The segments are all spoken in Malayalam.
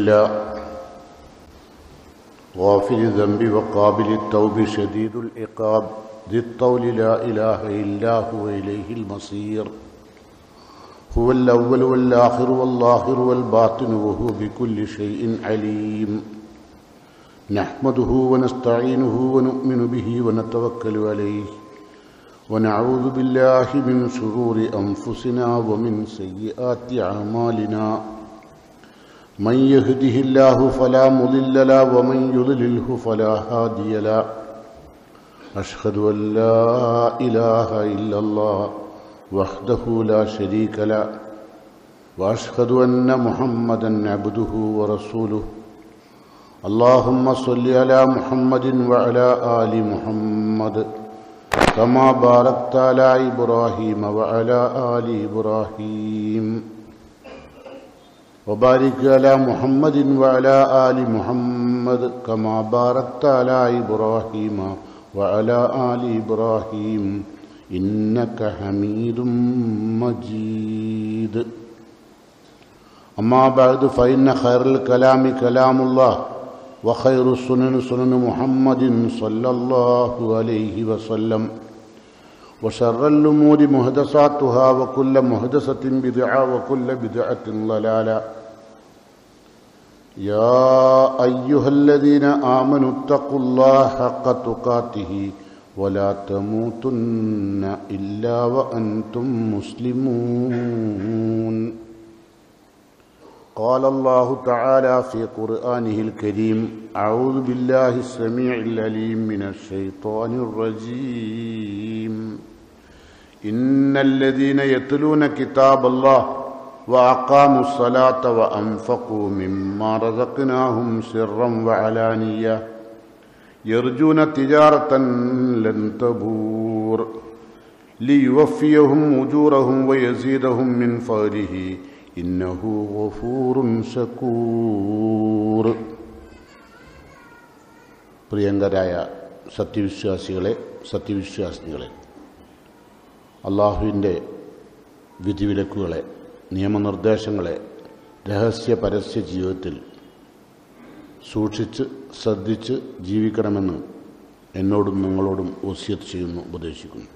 لله غافر الذنب وقابل التوب شديد العقاب ذي الطول لا إله إلا هو إليه المصير هو الأول والآخر والظاهر والباطن وهو بكل شيء عليم نحمده ونستعينه ونؤمن به ونتوكل عليه ونعوذ بالله من شرور أنفسنا ومن سيئات أعمالنا من يهده الله فلا مضل له ومن يضلله فلا هادي له أشهد أن لا إله إلا الله وحده لا شريك له وأشهد أن محمدا عبده ورسوله اللهم صل على محمد وعلى آل محمد كما باركت على إبراهيم وعلى آل إبراهيم وبارك على محمد وعلى آل محمد كما باركت على إبراهيم وعلى آل إبراهيم إنك حميد مجيد أما بعد فإن خير الكلام كلام الله وخير السنن سنن محمد صلى الله عليه وسلم وشر الأمور محدثاتها وكل محدثة بدعة وكل بدعة ضلالة يا أيها الذين آمنوا اتقوا الله حق تقاته ولا تموتن إلا وأنتم مسلمون قال الله تعالى في قرآنه الكريم أعوذ بالله السميع العليم من الشيطان الرجيم إن الذين يتلون كتاب الله وأقاموا الصلاة وأنفقوا مما رزقناهم سرا وعلانية يرجون تجارة لن تبور ليوفيهم أجورهم ويزيدهم من فضله ഇന്നഹു ഗഫൂറുൻ ശക്കൂർ പ്രിയങ്കരായ സത്യവിശ്വാസികളെ സത്യവിശ്വാസിനികളെ അള്ളാഹുവിൻ്റെ വിധിവിലക്കുകളെ നിയമനിർദ്ദേശങ്ങളെ രഹസ്യ പരസ്യ ജീവിതത്തിൽ സൂക്ഷിച്ച് ശ്രദ്ധിച്ച് ജീവിക്കണമെന്ന് എന്നോടും നിങ്ങളോടും ഓസിയത്ത് ചെയ്യുന്നു ഉപദേശിക്കുന്നു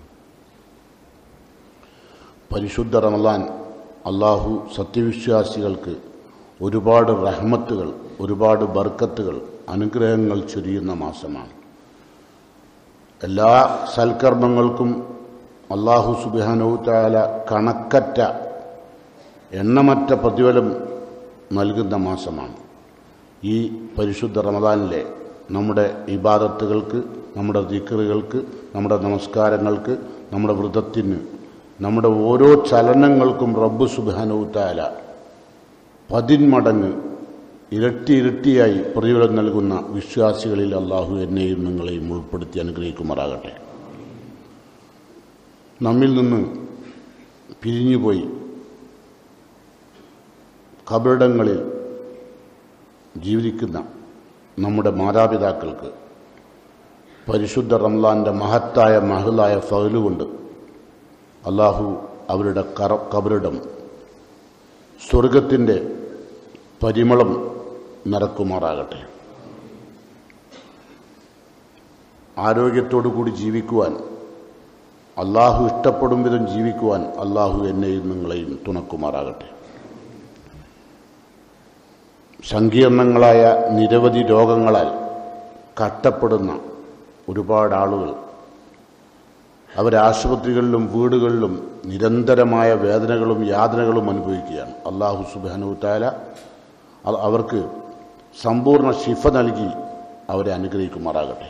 പരിശുദ്ധ റമലാൻ അള്ളാഹു സത്യവിശ്വാസികൾക്ക് ഒരുപാട് റഹ്മത്തുകൾ ഒരുപാട് ബർക്കത്തുകൾ അനുഗ്രഹങ്ങൾ ചൊരിയുന്ന മാസമാണ് എല്ലാ സൽക്കർമ്മങ്ങൾക്കും അള്ളാഹു സുബാനവുത്താല കണക്കറ്റ എണ്ണമറ്റ പ്രതിഫലം നൽകുന്ന മാസമാണ് ഈ പരിശുദ്ധ റമദാനിലെ നമ്മുടെ ഇബാദത്തുകൾക്ക് നമ്മുടെ ദിക്കറുകൾക്ക് നമ്മുടെ നമസ്കാരങ്ങൾക്ക് നമ്മുടെ വ്രതത്തിന് നമ്മുടെ ഓരോ ചലനങ്ങൾക്കും റബ്ബ് സുബാനവുത്താല പതിന്മടങ്ങ് ഇരട്ടി ഇരട്ടിയായി പ്രതിഫലം നൽകുന്ന വിശ്വാസികളിൽ അള്ളാഹു എന്നെയും നിങ്ങളെയും ഉൾപ്പെടുത്തി അനുഗ്രഹിക്കുമാറാകട്ടെ നമ്മിൽ നിന്ന് പിരിഞ്ഞുപോയി കബറിടങ്ങളിൽ ജീവിക്കുന്ന നമ്മുടെ മാതാപിതാക്കൾക്ക് പരിശുദ്ധ റംലാൻ്റെ മഹത്തായ മഹലായ ഫഹലുകൊണ്ട് അള്ളാഹു അവരുടെ കറ കബറിടം സ്വർഗത്തിൻ്റെ പരിമളം നിറക്കുമാറാകട്ടെ ആരോഗ്യത്തോടു കൂടി ജീവിക്കുവാൻ അള്ളാഹു ഇഷ്ടപ്പെടും വിധം ജീവിക്കുവാൻ അള്ളാഹു എന്നെയും നിങ്ങളെയും തുണക്കുമാറാകട്ടെ സങ്കീർണങ്ങളായ നിരവധി രോഗങ്ങളാൽ കഷ്ടപ്പെടുന്ന ഒരുപാട് ആളുകൾ അവരാശുപത്രികളിലും വീടുകളിലും നിരന്തരമായ വേദനകളും യാതനകളും അനുഭവിക്കുകയാണ് അള്ളാഹു സുബാനുത്താല അവർക്ക് സമ്പൂർണ്ണ ശിഫ നൽകി അവരെ അനുഗ്രഹിക്കുമാറാകട്ടെ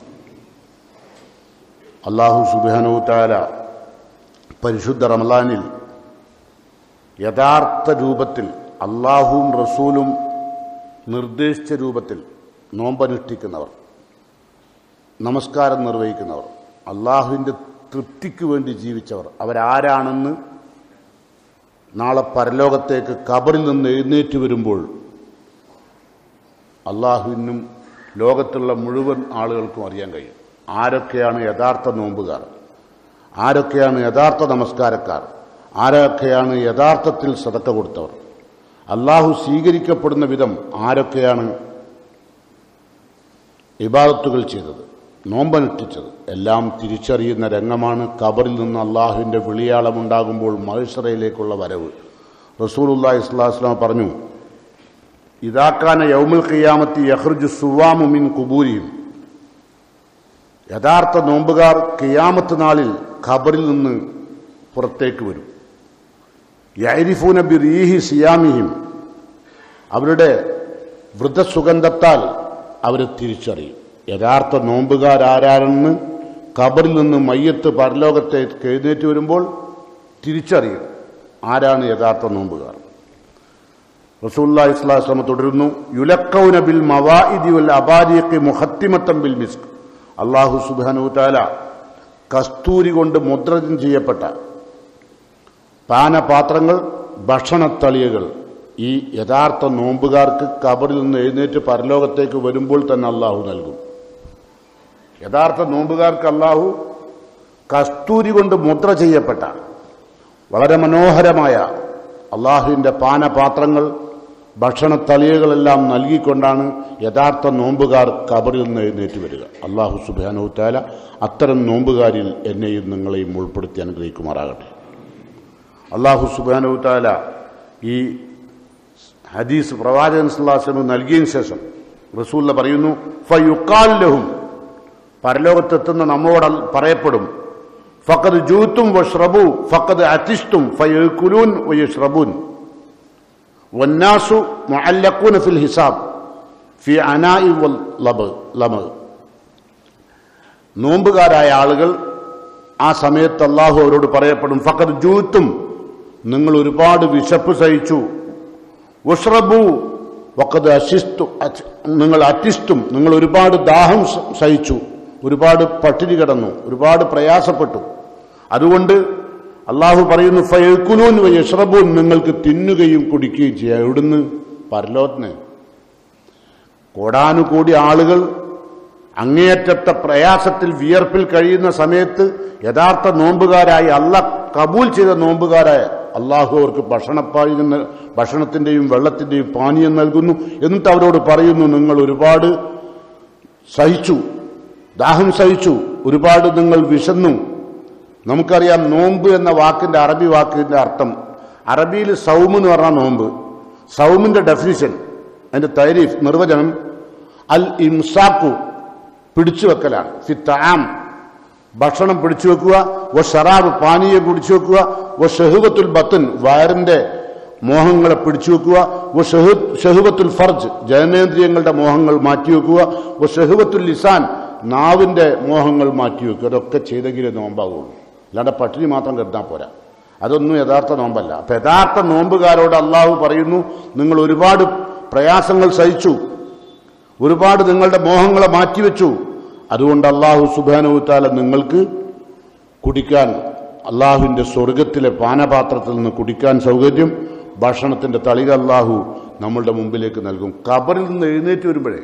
അള്ളാഹു സുബാനുത്താല പരിശുദ്ധ റമലാനിൽ യഥാർത്ഥ രൂപത്തിൽ അള്ളാഹുവും റസൂലും നിർദ്ദേശിച്ച രൂപത്തിൽ നോമ്പനുഷ്ഠിക്കുന്നവർ നമസ്കാരം നിർവഹിക്കുന്നവർ അള്ളാഹുവിൻ്റെ തൃപ്തിക്ക് വേണ്ടി ജീവിച്ചവർ അവരാരാണെന്ന് നാളെ പരലോകത്തേക്ക് കബറിൽ നിന്ന് എഴുന്നേറ്റ് വരുമ്പോൾ അള്ളാഹുവിനും ലോകത്തുള്ള മുഴുവൻ ആളുകൾക്കും അറിയാൻ കഴിയും ആരൊക്കെയാണ് യഥാർത്ഥ നോമ്പുകാർ ആരൊക്കെയാണ് യഥാർത്ഥ നമസ്കാരക്കാർ ആരൊക്കെയാണ് യഥാർത്ഥത്തിൽ സതക്ക കൊടുത്തവർ അള്ളാഹു സ്വീകരിക്കപ്പെടുന്ന വിധം ആരൊക്കെയാണ് ഇബാദത്തുകൾ ചെയ്തത് നോമ്പനുഷ്ഠിച്ചത് എല്ലാം തിരിച്ചറിയുന്ന രംഗമാണ് കബറിൽ നിന്ന് അള്ളാഹുവിൻ്റെ വിളിയാളമുണ്ടാകുമ്പോൾ മഹിഷറയിലേക്കുള്ള വരവ് റസൂലുല്ലാ ഇസ്ലാസ്ലാം പറഞ്ഞു ഇതാക്കാന യൗമുൽ ഖിയാമത്തി യഹ്റുജു സുവാമു മിൻ കുബൂരിയും യഥാർത്ഥ നോമ്പുകാർ കിയാമത്ത് നാളിൽ ഖബറിൽ നിന്ന് പുറത്തേക്ക് വരും യൈരിഫൂന ബി റീഹി സിയാമിഹിം അവരുടെ വൃദ്ധസുഗന്ധത്താൽ അവരെ തിരിച്ചറിയും യഥാർത്ഥ നോമ്പുകാരാരാണെന്ന് ഖബറിൽ നിന്ന് മയ്യത്ത് പരലോകത്തേക്ക് എഴുന്നേറ്റ് വരുമ്പോൾ തിരിച്ചറിയും ആരാണ് യഥാർത്ഥ നോമ്പുകാർ റസൂല്ലാ ഇസ്ലാസ്ലമ തുടരുന്നു യുലക്കൗന ബിൽ മവാഇദി വൽ അബാരിയക്ക് മുഹത്തിമത്തം ബിൽ മിസ്ക് അള്ളാഹു സുബാനു താല കസ്തൂരി കൊണ്ട് മുദ്രം ചെയ്യപ്പെട്ട പാനപാത്രങ്ങൾ ഭക്ഷണത്തളിയകൾ ഈ യഥാർത്ഥ നോമ്പുകാർക്ക് കബറിൽ നിന്ന് എഴുന്നേറ്റ് പരലോകത്തേക്ക് വരുമ്പോൾ തന്നെ അള്ളാഹു നൽകും യഥാർത്ഥ നോമ്പുകാർക്ക് അള്ളാഹു കസ്തൂരി കൊണ്ട് മുദ്ര ചെയ്യപ്പെട്ട വളരെ മനോഹരമായ അള്ളാഹുവിൻ്റെ പാനപാത്രങ്ങൾ ഭക്ഷണത്തളിയകളെല്ലാം നൽകിക്കൊണ്ടാണ് യഥാർത്ഥ നോമ്പുകാർ കബറിൽ നിന്ന് എഴുന്നേറ്റ് വരിക അള്ളാഹു സുബാനോത്താല അത്തരം നോമ്പുകാരിൽ എന്നെയും നിങ്ങളെയും ഉൾപ്പെടുത്തി അനുഗ്രഹിക്കുമാറാകട്ടെ അള്ളാഹു സുബാനോത്താല ഈ ഹദീസ് പ്രവാചകൻ സുല്ലാസ്ലമ് നൽകിയതിനു ശേഷം റസൂല്ല പറയുന്നു ഫയുക്കാൽ ലഹും പരലോകത്തെത്തുന്ന നമ്മോട് പറയപ്പെടും ഫക്കത് ജൂത്തും വഷ്റബു ഫക്കത് അത്തിഷ്തും ഫയുക്കുലൂൻ വയുഷ്റബൂൻ വന്നാസു മുഅല്ലഖൂന ഫിൽ ഹിസാബ് ഫി അനായി വൽ ലബ് ലമ് നോമ്പുകാരായ ആളുകൾ ആ സമയത്ത് അള്ളാഹു അവരോട് പറയപ്പെടും ഫക്കത് ജൂത്തും നിങ്ങൾ ഒരുപാട് വിശപ്പ് സഹിച്ചു ഉഷ്റബു വക്കത് അശിസ്തു നിങ്ങൾ അറ്റിസ്റ്റും നിങ്ങൾ ഒരുപാട് ദാഹം സഹിച്ചു ഒരുപാട് പട്ടിണി കിടന്നു ഒരുപാട് പ്രയാസപ്പെട്ടു അതുകൊണ്ട് അള്ളാഹു പറയുന്നു ഫയക്കുലൂൻ യഷ്റബൂൻ നിങ്ങൾക്ക് തിന്നുകയും കുടിക്കുകയും ചെയ്യാം എവിടുന്ന് പരലോത്തിന് കോടാനുകൂടി ആളുകൾ അങ്ങേയറ്റത്തെ പ്രയാസത്തിൽ വിയർപ്പിൽ കഴിയുന്ന സമയത്ത് യഥാർത്ഥ നോമ്പുകാരായി അല്ല കബൂൽ ചെയ്ത നോമ്പുകാരായ അള്ളാഹു അവർക്ക് ഭക്ഷണപ്പായി നിന്ന് ഭക്ഷണത്തിന്റെയും വെള്ളത്തിന്റെയും പാനീയം നൽകുന്നു എന്നിട്ട് അവരോട് പറയുന്നു നിങ്ങൾ ഒരുപാട് സഹിച്ചു ദാഹം സഹിച്ചു ഒരുപാട് നിങ്ങൾ വിശന്നു നമുക്കറിയാം നോമ്പ് എന്ന വാക്കിന്റെ അറബി വാക്കിന്റെ അർത്ഥം അറബിയിൽ സൗമ് എന്ന് പറഞ്ഞാൽ നോമ്പ് സൗമിന്റെ ഡെഫിനിഷൻ അതിന്റെ തൈരീഫ് നിർവചനം അൽ ഇംസാക്കു പിടിച്ചു വെക്കലാണ് ഫിത്താം ഭക്ഷണം പിടിച്ചു വെക്കുക ഒ ഷറാബ് പാനീയം പിടിച്ചു വെക്കുക ഒ ഷെഹുബത്തുൽ ബത്തൻ വയറിന്റെ മോഹങ്ങളെ പിടിച്ചു വെക്കുക ഒ ഷെഹുബത്തുൽ ഫർജ് ജനനേന്ദ്രിയങ്ങളുടെ മോഹങ്ങൾ മാറ്റിവെക്കുക ഒ ഷെഹുബത്തുൽ ലിസാൻ നാവിന്റെ മോഹങ്ങൾ മാറ്റിവെക്കുക അതൊക്കെ ചെയ്തെങ്കിലേ നോമ്പാകുള്ളൂ അല്ലാണ്ട് പട്ടിണി മാത്രം കരുതാൻ പോരാ അതൊന്നും യഥാർത്ഥ നോമ്പല്ല അപ്പൊ യഥാർത്ഥ നോമ്പുകാരോട് അള്ളാഹു പറയുന്നു നിങ്ങൾ ഒരുപാട് പ്രയാസങ്ങൾ സഹിച്ചു ഒരുപാട് നിങ്ങളുടെ മോഹങ്ങളെ മാറ്റിവെച്ചു അതുകൊണ്ട് അള്ളാഹു സുബാനുത്താല നിങ്ങൾക്ക് കുടിക്കാൻ അള്ളാഹുവിൻ്റെ സ്വർഗത്തിലെ പാനപാത്രത്തിൽ നിന്ന് കുടിക്കാൻ സൗകര്യം ഭക്ഷണത്തിന്റെ തളിക അള്ളാഹു നമ്മളുടെ മുമ്പിലേക്ക് നൽകും കബറിൽ നിന്ന് എഴുന്നേറ്റ് വരുമ്പോഴേ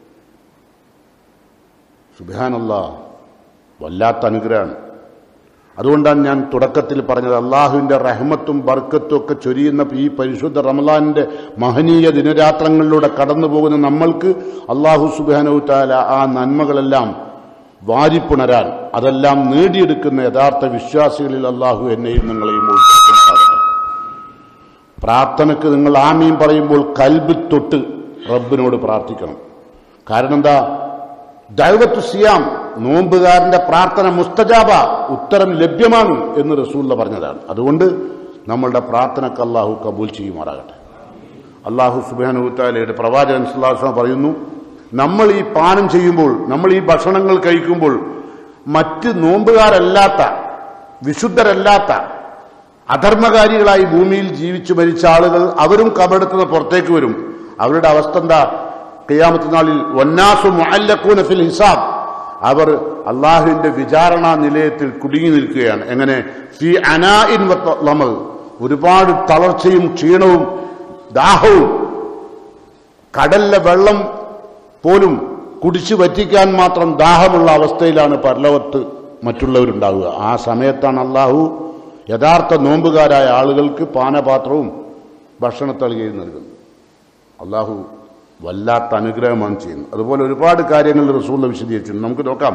സുബാനല്ലാ വല്ലാത്ത അനുഗ്രഹമാണ് അതുകൊണ്ടാണ് ഞാൻ തുടക്കത്തിൽ പറഞ്ഞത് അള്ളാഹുവിൻ്റെ റഹ്മത്തും ബർക്കത്തും ഒക്കെ ചൊരിയുന്ന ഈ പരിശുദ്ധ റമലാനിൻ്റെ മഹനീയ ദിനരാത്രങ്ങളിലൂടെ കടന്നു പോകുന്ന നമ്മൾക്ക് അള്ളാഹു സുബാനവുത്താല ആ നന്മകളെല്ലാം വാരിപ്പുണരാൻ അതെല്ലാം നേടിയെടുക്കുന്ന യഥാർത്ഥ വിശ്വാസികളിൽ അള്ളാഹു എന്നെയും നിങ്ങളെയും ഉൾപ്പെടുത്തുന്നതാണ് പ്രാർത്ഥനയ്ക്ക് നിങ്ങൾ ആമീൻ പറയുമ്പോൾ കൽബ് തൊട്ട് റബ്ബിനോട് പ്രാർത്ഥിക്കണം കാരണം എന്താ ദൈവത്തു സിയാം നോമ്പുകാരന്റെ പ്രാർത്ഥന മുസ്തജാബ ഉത്തരം ലഭ്യമാണ് എന്ന് റസൂല്ല പറഞ്ഞതാണ് അതുകൊണ്ട് നമ്മളുടെ പ്രാർത്ഥനക്ക് അള്ളാഹു കബൂൽ ചെയ്യുമാറാകട്ടെ അള്ളാഹു സുബാനുത്താലയുടെ പ്രവാചകൻ സുല്ലാസ്ലാം പറയുന്നു നമ്മൾ ഈ പാനം ചെയ്യുമ്പോൾ നമ്മൾ ഈ ഭക്ഷണങ്ങൾ കഴിക്കുമ്പോൾ മറ്റ് നോമ്പുകാരല്ലാത്ത വിശുദ്ധരല്ലാത്ത അധർമ്മകാരികളായി ഭൂമിയിൽ ജീവിച്ചു മരിച്ച ആളുകൾ അവരും കബടത്തുനിന്ന് പുറത്തേക്ക് വരും അവരുടെ അവസ്ഥ എന്താ കിയാമത്ത് നാളിൽ ഒന്നാസു മുഅല്ലഖൂന ഫിൽ ഹിസാബ് അവർ അള്ളാഹുവിന്റെ വിചാരണ നിലയത്തിൽ കുടുങ്ങി നിൽക്കുകയാണ് എങ്ങനെ ഫി അനാഇൻ ലമൽ ഒരുപാട് തളർച്ചയും ക്ഷീണവും ദാഹവും കടലിലെ വെള്ളം പോലും കുടിച്ചു വറ്റിക്കാൻ മാത്രം ദാഹമുള്ള അവസ്ഥയിലാണ് പരലോകത്ത് മറ്റുള്ളവരുണ്ടാവുക ആ സമയത്താണ് അള്ളാഹു യഥാർത്ഥ നോമ്പുകാരായ ആളുകൾക്ക് പാനപാത്രവും ഭക്ഷണത്തളികയും നൽകുന്നു അള്ളാഹു വല്ലാത്ത അനുഗ്രഹമാണ് ചെയ്യുന്നത് അതുപോലെ ഒരുപാട് കാര്യങ്ങൾ റസൂള്ള വിശദീകരിച്ചിട്ടുണ്ട് നമുക്ക് നോക്കാം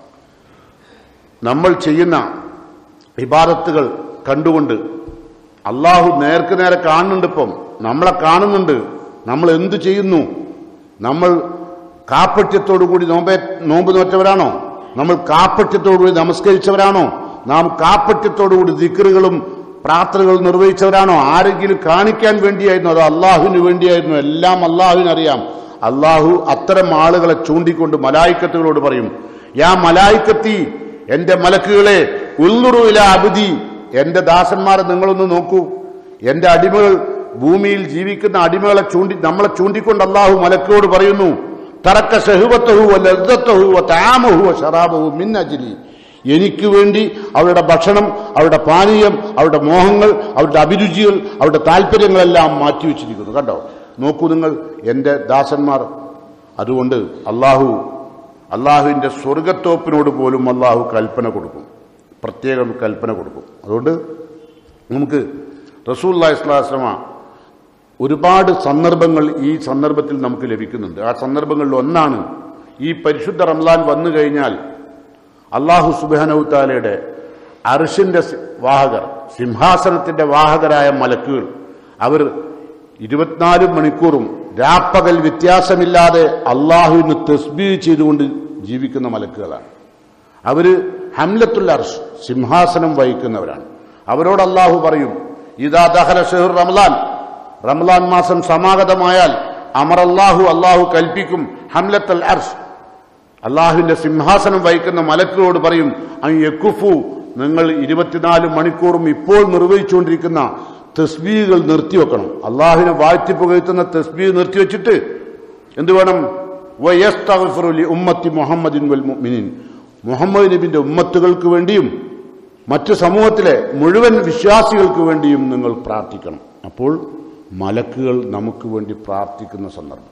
നമ്മൾ ചെയ്യുന്ന ഇബാദത്തുകൾ കണ്ടുകൊണ്ട് അള്ളാഹു നേർക്ക് നേരെ കാണുന്നുണ്ട് ഇപ്പം നമ്മളെ കാണുന്നുണ്ട് നമ്മൾ എന്തു ചെയ്യുന്നു നമ്മൾ കാപ്പട്യത്തോടുകൂടി നോമ്പേ നോമ്പ് നോറ്റവരാണോ നമ്മൾ കാപ്പട്യത്തോടുകൂടി നമസ്കരിച്ചവരാണോ നാം കാപ്പട്യത്തോടുകൂടി ദിക്കറുകളും പ്രാർത്ഥനകളും നിർവഹിച്ചവരാണോ ആരെങ്കിലും കാണിക്കാൻ വേണ്ടിയായിരുന്നു അതോ അള്ളാഹുവിന് വേണ്ടിയായിരുന്നു എല്ലാം അള്ളാഹുവിനറിയാം അള്ളാഹു അത്തരം ആളുകളെ ചൂണ്ടിക്കൊണ്ട് മലായിക്കത്തുകളോട് പറയും യാ മലായിക്കത്തി എന്റെ മലക്കുകളെ ഉള്ളുറുവില അബുദി എന്റെ ദാസന്മാരെ നിങ്ങളൊന്ന് നോക്കൂ എന്റെ അടിമകൾ ഭൂമിയിൽ ജീവിക്കുന്ന അടിമകളെ ചൂണ്ടി നമ്മളെ ചൂണ്ടിക്കൊണ്ട് അള്ളാഹു മലക്കോട് പറയുന്നു തറക്ക ഷഹുവത്തഹുവ ലദ്ദത്തഹുവ താമഹുവ ഷറാബഹു മിന്നജിലി എനിക്ക് വേണ്ടി അവരുടെ ഭക്ഷണം അവരുടെ പാനീയം അവരുടെ മോഹങ്ങൾ അവരുടെ അഭിരുചികൾ അവരുടെ താല്പര്യങ്ങളെല്ലാം മാറ്റിവെച്ചിരിക്കുന്നു കണ്ടോ നോക്കൂ നിങ്ങൾ എൻ്റെ ദാസന്മാർ അതുകൊണ്ട് അള്ളാഹു അള്ളാഹുവിൻ്റെ സ്വർഗത്തോപ്പിനോട് പോലും അള്ളാഹു കൽപ്പന കൊടുക്കും പ്രത്യേകം കൽപ്പന കൊടുക്കും അതുകൊണ്ട് നമുക്ക് റസൂല്ലാ ഇസ്ലാസ്ലമ ഒരുപാട് സന്ദർഭങ്ങൾ ഈ സന്ദർഭത്തിൽ നമുക്ക് ലഭിക്കുന്നുണ്ട് ആ സന്ദർഭങ്ങളിൽ ഒന്നാണ് ഈ പരിശുദ്ധ റംലാൻ വന്നു കഴിഞ്ഞാൽ അള്ളാഹു സുബാനൌത്താലയുടെ അർഷിന്റെ സി- വാഹകർ സിംഹാസനത്തിന്റെ വാഹകരായ മലക്കുകൾ അവർ ഇരുപത്തിനാല് മണിക്കൂറും രാപ്പകൽ വ്യത്യാസമില്ലാതെ അള്ളാഹുവിന് തസ്ബീ ചെയ്തുകൊണ്ട് ജീവിക്കുന്ന മലക്കുകളാണ് അവര് ഹംലത്തുൽ അർഷ് സിംഹാസനം വഹിക്കുന്നവരാണ് അവരോട് അള്ളാഹു പറയും ഇതാ ദഹല ഷെഹർ റമലാൻ റമലാൻ മാസം സമാഗതമായാൽ അമർ അള്ളാഹു അള്ളാഹു കൽപ്പിക്കും ഹംലത്തുൽ അർഷ് അള്ളാഹുവിന്റെ സിംഹാസനം വഹിക്കുന്ന മലക്കുകളോട് പറയും അങ്ങ് യക്കുഫു നിങ്ങൾ ഇരുപത്തിനാല് മണിക്കൂറും ഇപ്പോൾ നിർവഹിച്ചുകൊണ്ടിരിക്കുന്ന തസ്ബീകൾ നിർത്തിവെക്കണം അള്ളാഹുവിനെ വാഴ്ത്തി പുകഴ്ത്തുന്ന തസ്ബീ നിർത്തിവെച്ചിട്ട് എന്ത് വേണം വയസ്തഗ്ഫിറു ലി ഉമ്മത്തി മുഹമ്മദിൻ വൽ മുഅ്മിനീൻ മുഹമ്മദ് നബിന്റെ ഉമ്മത്തുകൾക്ക് വേണ്ടിയും മറ്റു സമൂഹത്തിലെ മുഴുവൻ വിശ്വാസികൾക്ക് വേണ്ടിയും നിങ്ങൾ പ്രാർത്ഥിക്കണം അപ്പോൾ മലക്കുകൾ നമുക്ക് വേണ്ടി പ്രാർത്ഥിക്കുന്ന സന്ദർഭം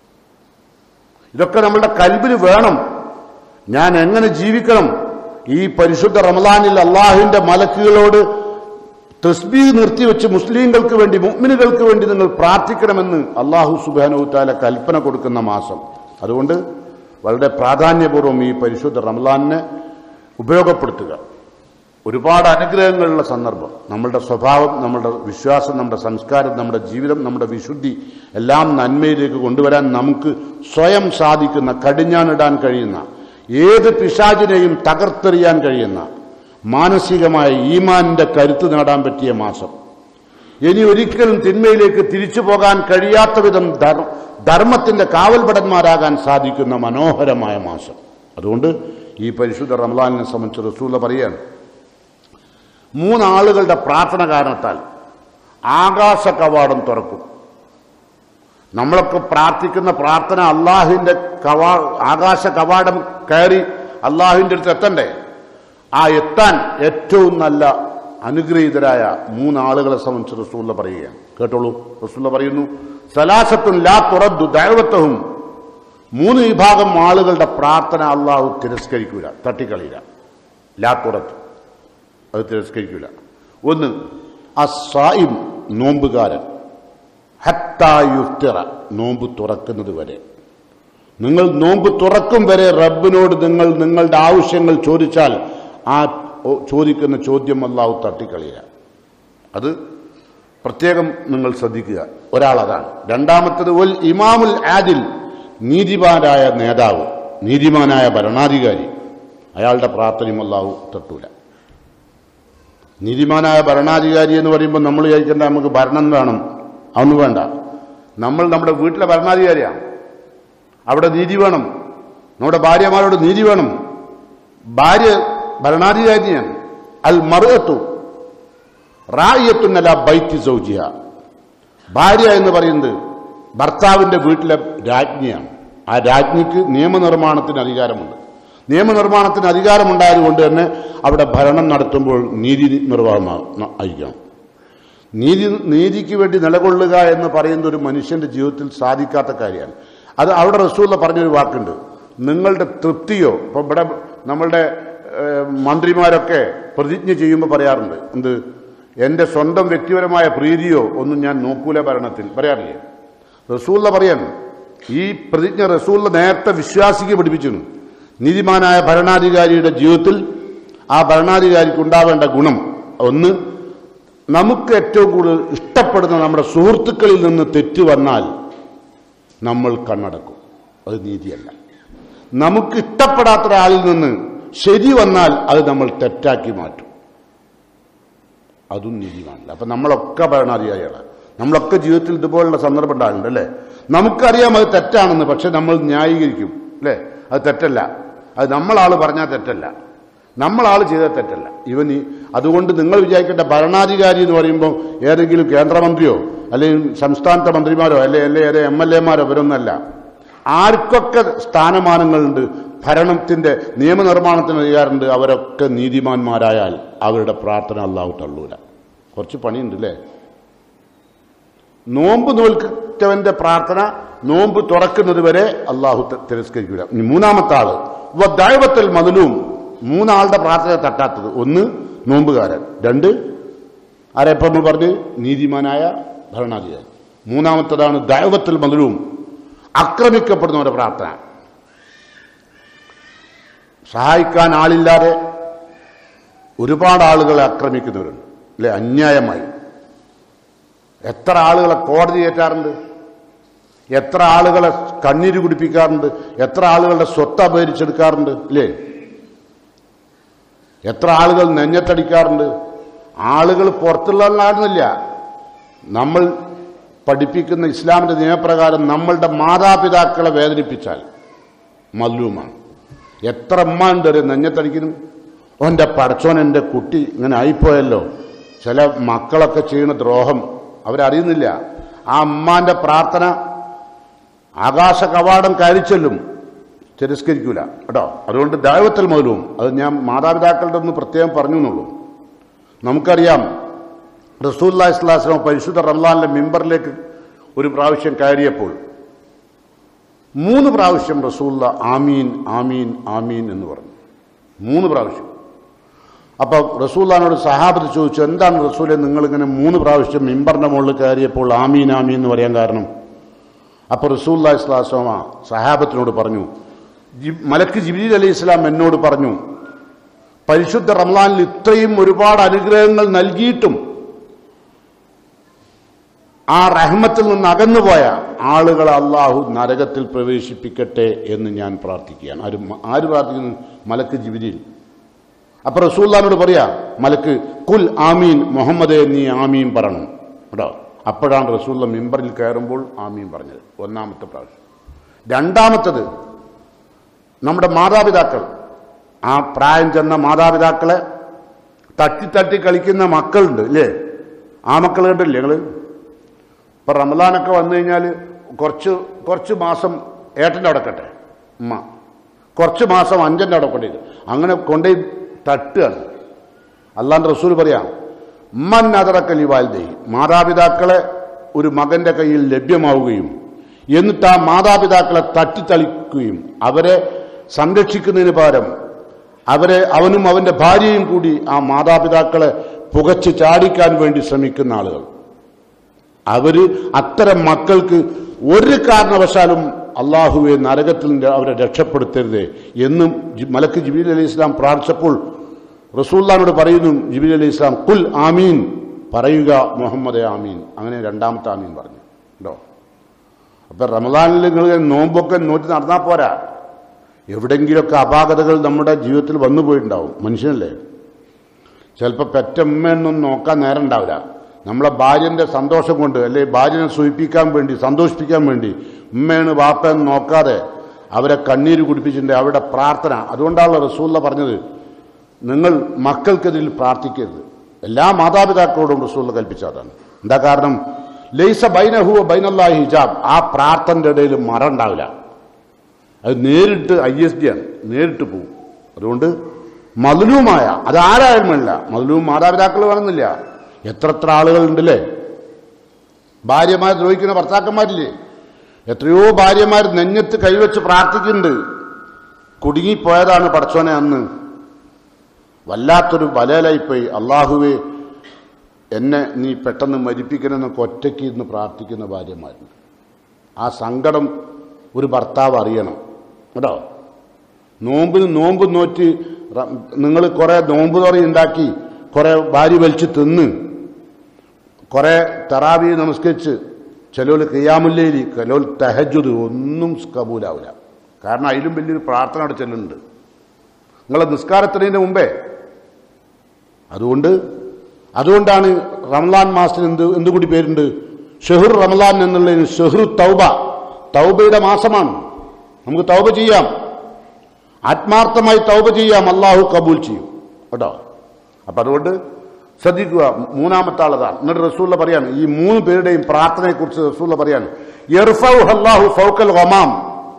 ഇതൊക്കെ നമ്മളുടെ കൽബിന് വേണം ഞാൻ എങ്ങനെ ജീവിക്കണം ഈ പരിശുദ്ധ റമലാനിൽ അള്ളാഹുവിന്റെ മലക്കുകളോട് തസ്ബീ നിർത്തിവെച്ച് മുസ്ലിങ്ങൾക്ക് വേണ്ടി മുഅ്മിനുകൾക്ക് വേണ്ടി നിങ്ങൾ പ്രാർത്ഥിക്കണമെന്ന് അള്ളാഹു സുബാനുത്താല കൽപ്പന കൊടുക്കുന്ന മാസം അതുകൊണ്ട് വളരെ പ്രാധാന്യപൂർവ്വം ഈ പരിശുദ്ധ റമലാനിനെ ഉപയോഗപ്പെടുത്തുക ഒരുപാട് അനുഗ്രഹങ്ങളുള്ള സന്ദർഭം നമ്മളുടെ സ്വഭാവം നമ്മുടെ വിശ്വാസം നമ്മുടെ സംസ്കാരം നമ്മുടെ ജീവിതം നമ്മുടെ വിശുദ്ധി എല്ലാം നന്മയിലേക്ക് കൊണ്ടുവരാൻ നമുക്ക് സ്വയം സാധിക്കുന്ന കടിഞ്ഞാണിടാൻ കഴിയുന്ന ഏത് പിശാചിനെയും തകർത്തെറിയാൻ കഴിയുന്ന മാനസികമായ ഈമാനിന്റെ കരുത്ത് നേടാൻ പറ്റിയ മാസം ഇനി ഒരിക്കലും തിന്മയിലേക്ക് തിരിച്ചു പോകാൻ കഴിയാത്ത വിധം ധർ- ധർമ്മത്തിന്റെ കാവൽഭടന്മാരാകാൻ സാധിക്കുന്ന മനോഹരമായ മാസം അതുകൊണ്ട് ഈ പരിശുദ്ധ റംലാനിനെ സംബന്ധിച്ച് റസൂല പറയാണ് മൂന്നാളുകളുടെ പ്രാർത്ഥന കാരണത്താൽ ആകാശ കവാടം തുറക്കും നമ്മളൊക്കെ പ്രാർത്ഥിക്കുന്ന പ്രാർത്ഥന അള്ളാഹുവിന്റെ കവാ ആകാശ കവാടം കയറി അള്ളാഹുവിന്റെ അടുത്ത് എത്തണ്ടേ ആ എത്താൻ ഏറ്റവും നല്ല അനുഗ്രഹീതരായ മൂന്നാളുകളെ സംബന്ധിച്ച് റസൂള്ള പറയുകയാണ് കേട്ടോളൂ റസൂള്ള പറയുന്നു സലാസത്തും ലാ തുറദ്ദു ദൈവത്വവും മൂന്ന് വിഭാഗം ആളുകളുടെ പ്രാർത്ഥന അള്ളാഹു തിരസ്കരിക്കൂല തട്ടിക്കളയില്ല ലാ തുറത്ത് അത് തിരസ്കരിക്കില്ല ഒന്ന് അസായിം നോമ്പുകാരൻ ഹത്തായുഫ്തിറ നോമ്പ് തുറക്കുന്നത് വരെ നിങ്ങൾ നോമ്പ് തുറക്കും വരെ റബ്ബിനോട് നിങ്ങൾ നിങ്ങളുടെ ആവശ്യങ്ങൾ ചോദിച്ചാൽ ആ ഓ- ചോദിക്കുന്ന ചോദ്യം അല്ലാഹു തട്ടിക്കളിയുക അത് പ്രത്യേകം നിങ്ങൾ ശ്രദ്ധിക്കുക ഒരാൾ അതാണ് രണ്ടാമത്തത് ഒൽ ഇമാമുൽ ആദിൽ നീതിമാനായ നേതാവ് നീതിമാനായ ഭരണാധികാരി അയാളുടെ പ്രാർത്ഥനയും അല്ലാഹു തട്ടൂല നീതിമാനായ ഭരണാധികാരി എന്ന് പറയുമ്പോൾ നമ്മൾ വിചാരിക്കേണ്ട നമുക്ക് ഭരണം വേണം അതൊന്നും വേണ്ട നമ്മൾ നമ്മുടെ വീട്ടിലെ ഭരണാധികാരിയാണ് അവിടെ നീതി വേണം നമ്മുടെ ഭാര്യമാരോട് നീതി വേണം ഭാര്യ ഭരണാധികാരിയാണ് അൽ മറുകത്തു റായിയത്തുന്നല്ല ബൈറ്റ് സൗജിയ ഭാര്യ എന്ന് പറയുന്നത് ഭർത്താവിന്റെ വീട്ടിലെ രാജ്ഞിയാണ് ആ രാജ്ഞിക്ക് നിയമനിർമ്മാണത്തിന് അധികാരമുണ്ട് നിയമനിർമ്മാണത്തിന് അധികാരമുണ്ടായതുകൊണ്ട് തന്നെ അവിടെ ഭരണം നടത്തുമ്പോൾ നീതി നിർവഹണം അയക്കണം നീതി നീതിക്ക് വേണ്ടി നിലകൊള്ളുക എന്ന് പറയുന്ന ഒരു മനുഷ്യന്റെ ജീവിതത്തിൽ സാധിക്കാത്ത കാര്യമാണ് അത് അവിടെ റസൂല പറഞ്ഞൊരു വാക്കുണ്ട് നിങ്ങളുടെ തൃപ്തിയോ ഇപ്പൊ ഇവിടെ നമ്മളുടെ ഏഹ്, മന്ത്രിമാരൊക്കെ പ്രതിജ്ഞ ചെയ്യുമ്പോൾ പറയാറുണ്ട് എന്ത് എൻ്റെ സ്വന്തം വ്യക്തിപരമായ പ്രീതിയോ ഒന്നും ഞാൻ നോക്കൂല ഭരണത്തിൽ പറയാറില്ലേ റസൂല്ല പറയാൻ ഈ പ്രതിജ്ഞ റസൂല്ല നേരത്തെ വിശ്വാസിക്ക് പഠിപ്പിച്ചിരുന്നു നീതിമാനായ ഭരണാധികാരിയുടെ ജീവിതത്തിൽ ആ ഭരണാധികാരിക്ക് ഉണ്ടാവേണ്ട ഗുണം ഒന്ന് നമുക്ക് ഏറ്റവും കൂടുതൽ ഇഷ്ടപ്പെടുന്ന നമ്മുടെ സുഹൃത്തുക്കളിൽ നിന്ന് തെറ്റ് വന്നാൽ നമ്മൾ കണ്ണടക്കും അത് നീതിയല്ല നമുക്ക് ഇഷ്ടപ്പെടാത്ത ഒരാളിൽ നിന്ന് ശരി വന്നാൽ അത് നമ്മൾ തെറ്റാക്കി മാറ്റും അതും നീതിമാനല്ല അപ്പൊ നമ്മളൊക്കെ ഭരണാധികാരികളാണ് നമ്മളൊക്കെ ജീവിതത്തിൽ ഇതുപോലുള്ള സന്ദർഭം ഉണ്ടാകുന്നുണ്ട് അല്ലേ നമുക്കറിയാം അത് തെറ്റാണെന്ന് പക്ഷെ നമ്മൾ ന്യായീകരിക്കും അല്ലേ അത് തെറ്റല്ല അത് നമ്മളാൾ പറഞ്ഞാൽ തെറ്റല്ല നമ്മളാൾ ചെയ്താൽ തെറ്റല്ല ഇവൻ ഈ അതുകൊണ്ട് നിങ്ങൾ വിചാരിക്കേണ്ട ഭരണാധികാരി എന്ന് പറയുമ്പോൾ ഏതെങ്കിലും കേന്ദ്രമന്ത്രിയോ അല്ലെങ്കിൽ സംസ്ഥാനത്തെ മന്ത്രിമാരോ അല്ലെ അല്ലെ ഏതെ എം എൽ എമാരോ ഇവരൊന്നല്ല ആർക്കൊക്കെ സ്ഥാനമാനങ്ങളുണ്ട് ഭരണത്തിന്റെ നിയമനിർമ്മാണത്തിന് അധികാരമുണ്ട് അവരൊക്കെ നീതിമാന്മാരായാൽ അവരുടെ പ്രാർത്ഥന അള്ളാഹു തള്ളൂല കുറച്ച് പണിയുണ്ട് അല്ലേ നോമ്പ് നോൽക്കവന്റെ പ്രാർത്ഥന നോമ്പ് തുറക്കുന്നത് വരെ അള്ളാഹു ത- തിരസ്കരിക്കൂല ഇനി മൂന്നാമത്തെ ആള് ദൈവത്തിൽ മതിലും മൂന്നാളുടെ പ്രാർത്ഥന തട്ടാത്തത് ഒന്ന് നോമ്പുകാരൻ രണ്ട് ആരെപ്പം പറഞ്ഞ് നീതിമാനായ ഭരണാധികാരി മൂന്നാമത്തതാണ് ദൈവത്തിൽ മതിലും ആക്രമിക്കപ്പെടുന്നവരുടെ പ്രാർത്ഥന സഹായിക്കാൻ ആളില്ലാതെ ഒരുപാട് ആളുകളെ ആക്രമിക്കുന്നവരുണ്ട് അല്ലെ അന്യായമായി എത്ര ആളുകളെ കോടതി കയറ്റാറുണ്ട് എത്ര ആളുകളെ കണ്ണീര് കുടിപ്പിക്കാറുണ്ട് എത്ര ആളുകളുടെ സ്വത്ത് അപഹരിച്ചെടുക്കാറുണ്ട് ഇല്ലേ എത്ര ആളുകൾ നെഞ്ഞത്തടിക്കാറുണ്ട് ആളുകൾ പുറത്തുള്ളവരാണെന്നില്ല നമ്മൾ പഠിപ്പിക്കുന്ന ഇസ്ലാമിന്റെ നിയമപ്രകാരം നമ്മളുടെ മാതാപിതാക്കളെ വേദനിപ്പിച്ചാൽ മല്ലൂമാണ് എത്ര ഉമ്മ ഉണ്ട് ഒരു നെഞ്ഞത്തടിക്കുന്നു ഓൻ്റെ പടച്ചോൻ എൻ്റെ കുട്ടി ഇങ്ങനെ ആയിപ്പോയല്ലോ ചില മക്കളൊക്കെ ചെയ്യുന്ന ദ്രോഹം അവരറിയുന്നില്ല ആ അമ്മാന്റെ പ്രാർത്ഥന ആകാശ കവാടം കയറിച്ചെല്ലും തിരസ്കരിക്കൂല കേട്ടോ അതുകൊണ്ട് ദൈവത്തിൽ മുതലും അത് ഞാൻ മാതാപിതാക്കളുടെ ഒന്ന് പ്രത്യേകം പറഞ്ഞു എന്നുള്ളൂ നമുക്കറിയാം റസൂല്ലാ ഇസ്ലാസ്ലാം പരിശുദ്ധ റംലാനിലെ മിമ്പറിലേക്ക് ഒരു പ്രാവശ്യം കയറിയപ്പോൾ മൂന്ന് പ്രാവശ്യം റസൂല്ല ആമീൻ ആമീൻ ആമീൻ എന്ന് പറഞ്ഞു മൂന്ന് പ്രാവശ്യം അപ്പൊ റസൂല്ലാനോട് സഹാബത്ത് ചോദിച്ചു എന്താണ് റസൂലെ നിങ്ങളിങ്ങനെ മൂന്ന് പ്രാവശ്യം മിമ്പറിന്റെ മുകളിൽ കയറിയപ്പോൾ ആമീൻ ആമീൻ എന്ന് പറയാൻ കാരണം അപ്പൊ റസൂല്ലാ ഇസ്ലാസ്ലാമ സഹാബത്തിനോട് പറഞ്ഞു ജി- മലക്ക് ജിബീൽ അലി ഇസ്ലാം എന്നോട് പറഞ്ഞു പരിശുദ്ധ റംലാനിൽ ഇത്രയും ഒരുപാട് അനുഗ്രഹങ്ങൾ നൽകിയിട്ടും ആ റഹ്മത്തിൽ നിന്ന് അകന്നുപോയ ആളുകളെ അള്ളാഹു നരകത്തിൽ പ്രവേശിപ്പിക്കട്ടെ എന്ന് ഞാൻ പ്രാർത്ഥിക്കുകയാണ് ആര് മ- ആര് പ്രാർത്ഥിക്കുന്നു മലക്ക് ജിബിരിയിൽ അപ്പൊ റസൂല്ലാനോട് പറയാ മലക്ക് കുൽ ആമീൻ മുഹമ്മദേ നീ ആമീൻ പറയണം കേട്ടോ അപ്പോഴാണ് റസൂല്ല മിമ്പറിൽ കയറുമ്പോൾ ആമീൻ പറഞ്ഞത് ഒന്നാമത്തെ പ്രാവശ്യം രണ്ടാമത്തത് നമ്മുടെ മാതാപിതാക്കൾ ആ പ്രായം ചെന്ന മാതാപിതാക്കളെ തട്ടി തട്ടി കളിക്കുന്ന മക്കളുണ്ട് ഇല്ലേ ആ മക്കൾ കണ്ടില്ലേ ഞങ്ങള് ഇപ്പൊ റമദാനൊക്കെ വന്നു കഴിഞ്ഞാൽ കുറച്ച് കുറച്ച് മാസം ഏട്ടൻ്റെ അടക്കട്ടെ ഉമ്മ കുറച്ച് മാസം അഞ്ചൻ്റെ അടക്കട്ടെ അങ്ങനെ കൊണ്ടുപോയി തട്ടുകയാണ് അല്ലാണ്ട് റസൂൽ പറയാം ഉമ്മൻ അതറക്കലി വാൽദേ മാതാപിതാക്കളെ ഒരു മകന്റെ കയ്യിൽ ലഭ്യമാവുകയും എന്നിട്ട് ആ മാതാപിതാക്കളെ തട്ടിത്തളിക്കുകയും അവരെ സംരക്ഷിക്കുന്നതിന് പകരം അവരെ അവനും അവന്റെ ഭാര്യയും കൂടി ആ മാതാപിതാക്കളെ പുകച്ച് ചാടിക്കാൻ വേണ്ടി ശ്രമിക്കുന്ന ആളുകൾ അവര് അത്തരം മക്കൾക്ക് ഒരു കാരണവശാലും അള്ളാഹുവെ നരകത്തിൽ നിന്ന് അവരെ രക്ഷപ്പെടുത്തരുത് എന്നും ജി- മലക്ക് ജിബീൽ അലി ഇസ്ലാം പ്രാർത്ഥിച്ചപ്പോൾ റസൂല്ലാനോട് പറയുന്നു ജിബീൽ അലി ഇസ്ലാം കുൽ ആമീൻ പറയുക മുഹമ്മദ് ആമീൻ അങ്ങനെ രണ്ടാമത്തെ ആമീൻ പറഞ്ഞു കേട്ടോ അപ്പൊ റമദാനിൽ നിങ്ങൾ നോമ്പൊക്കെ നോറ്റി നടന്നാൽ പോരാ എവിടെങ്കിലുമൊക്കെ അപാകതകൾ നമ്മുടെ ജീവിതത്തിൽ വന്നു പോയിട്ടുണ്ടാവും മനുഷ്യനല്ലേ ചിലപ്പോൾ പെറ്റമ്മയൊന്നും നോക്കാൻ നേരം ഉണ്ടാവില്ല നമ്മളെ ഭാര്യന്റെ സന്തോഷം കൊണ്ട് അല്ലെ ഭാര്യനെ സൂചിപ്പിക്കാൻ വേണ്ടി സന്തോഷിപ്പിക്കാൻ വേണ്ടി ഉമ്മയാണ് വാപ്പയെന്ന് നോക്കാതെ അവരെ കണ്ണീര് കുടിപ്പിച്ചിട്ടുണ്ട് അവരുടെ പ്രാർത്ഥന അതുകൊണ്ടാണ് റസൂല്ല പറഞ്ഞത് നിങ്ങൾ മക്കൾക്കെതിരിൽ പ്രാർത്ഥിക്കരുത് എല്ലാ മാതാപിതാക്കളോടും റസൂല്ല കൽപ്പിച്ചതാണ് എന്താ കാരണം ലൈസ ബൈനഹു ബൈനല്ലാഹി ഹിജാബ് ആ പ്രാർത്ഥനയുടെ ഇടയിൽ മറ ഉണ്ടാവില്ല അത് നേരിട്ട് ഐ എസ് ഡി ആണ് നേരിട്ട് പോവും അതുകൊണ്ട് മതിലൂമായ അത് ആരായാലും വേണില്ല മതിലൂം മാതാപിതാക്കൾ വേണമെന്നില്ല എത്ര എത്ര ആളുകളുണ്ടല്ലേ ഭാര്യമാർ ദ്രോഹിക്കുന്ന ഭർത്താക്കന്മാരില്ലേ എത്രയോ ഭാര്യമാർ നെഞ്ഞത്ത് കൈവച്ച് പ്രാർത്ഥിക്കുന്നുണ്ട് കുടുങ്ങിപ്പോയതാണ് പടച്ചോനെ അന്ന് വല്ലാത്തൊരു ബലയിലായിപ്പോയി അള്ളാഹുവെ എന്നെ നീ പെട്ടെന്ന് മരിപ്പിക്കണമെന്നൊക്കെ ഒറ്റയ്ക്ക് ഇരുന്ന് പ്രാർത്ഥിക്കുന്ന ഭാര്യമാരുണ്ട് ആ സങ്കടം ഒരു ഭർത്താവ് അറിയണം കേട്ടോ നോമ്പിന് നോമ്പ് നോറ്റ് നിങ്ങൾ കുറെ നോമ്പ് തുറ ഉണ്ടാക്കി കുറെ ഭാര്യ വലിച്ച് തിന്ന് കുറെ തറാവി നമസ്കരിച്ച് ചിലോല് കിയാമുല്ലേലി ചിലോൽ തെഹജുദ് ഒന്നും കബൂലാവില്ല കാരണം അതിലും വലിയൊരു പ്രാർത്ഥന അവിടെ ചെല്ലുന്നുണ്ട് നിങ്ങളെ നിസ്കാരത്തിന് മുമ്പേ അതുകൊണ്ട് അതുകൊണ്ടാണ് റമലാൻ മാസത്തിന് എന്ത് എന്തുകൂടി പേരുണ്ട് ഷെഹുർ റമലാൻ എന്നുള്ളതിന് ഷെഹ്റു തൗബ തൗബയുടെ മാസമാണ് നമുക്ക് തൗബ ചെയ്യാം ആത്മാർത്ഥമായി തൗബ ചെയ്യാം അള്ളാഹു കബൂൽ ചെയ്യും കേട്ടോ അപ്പൊ അതുകൊണ്ട് ശ്രദ്ധിക്കുക മൂന്നാമത്തെ ആളതാണ് എന്നിട്ട് റസൂള്ള പറയാണ് ഈ മൂന്ന് പേരുടെയും പ്രാർത്ഥനയെക്കുറിച്ച് റസൂള്ള പറയാണ് യർഫൗ അല്ലാഹു ഫൗക്കൽ ഒമാം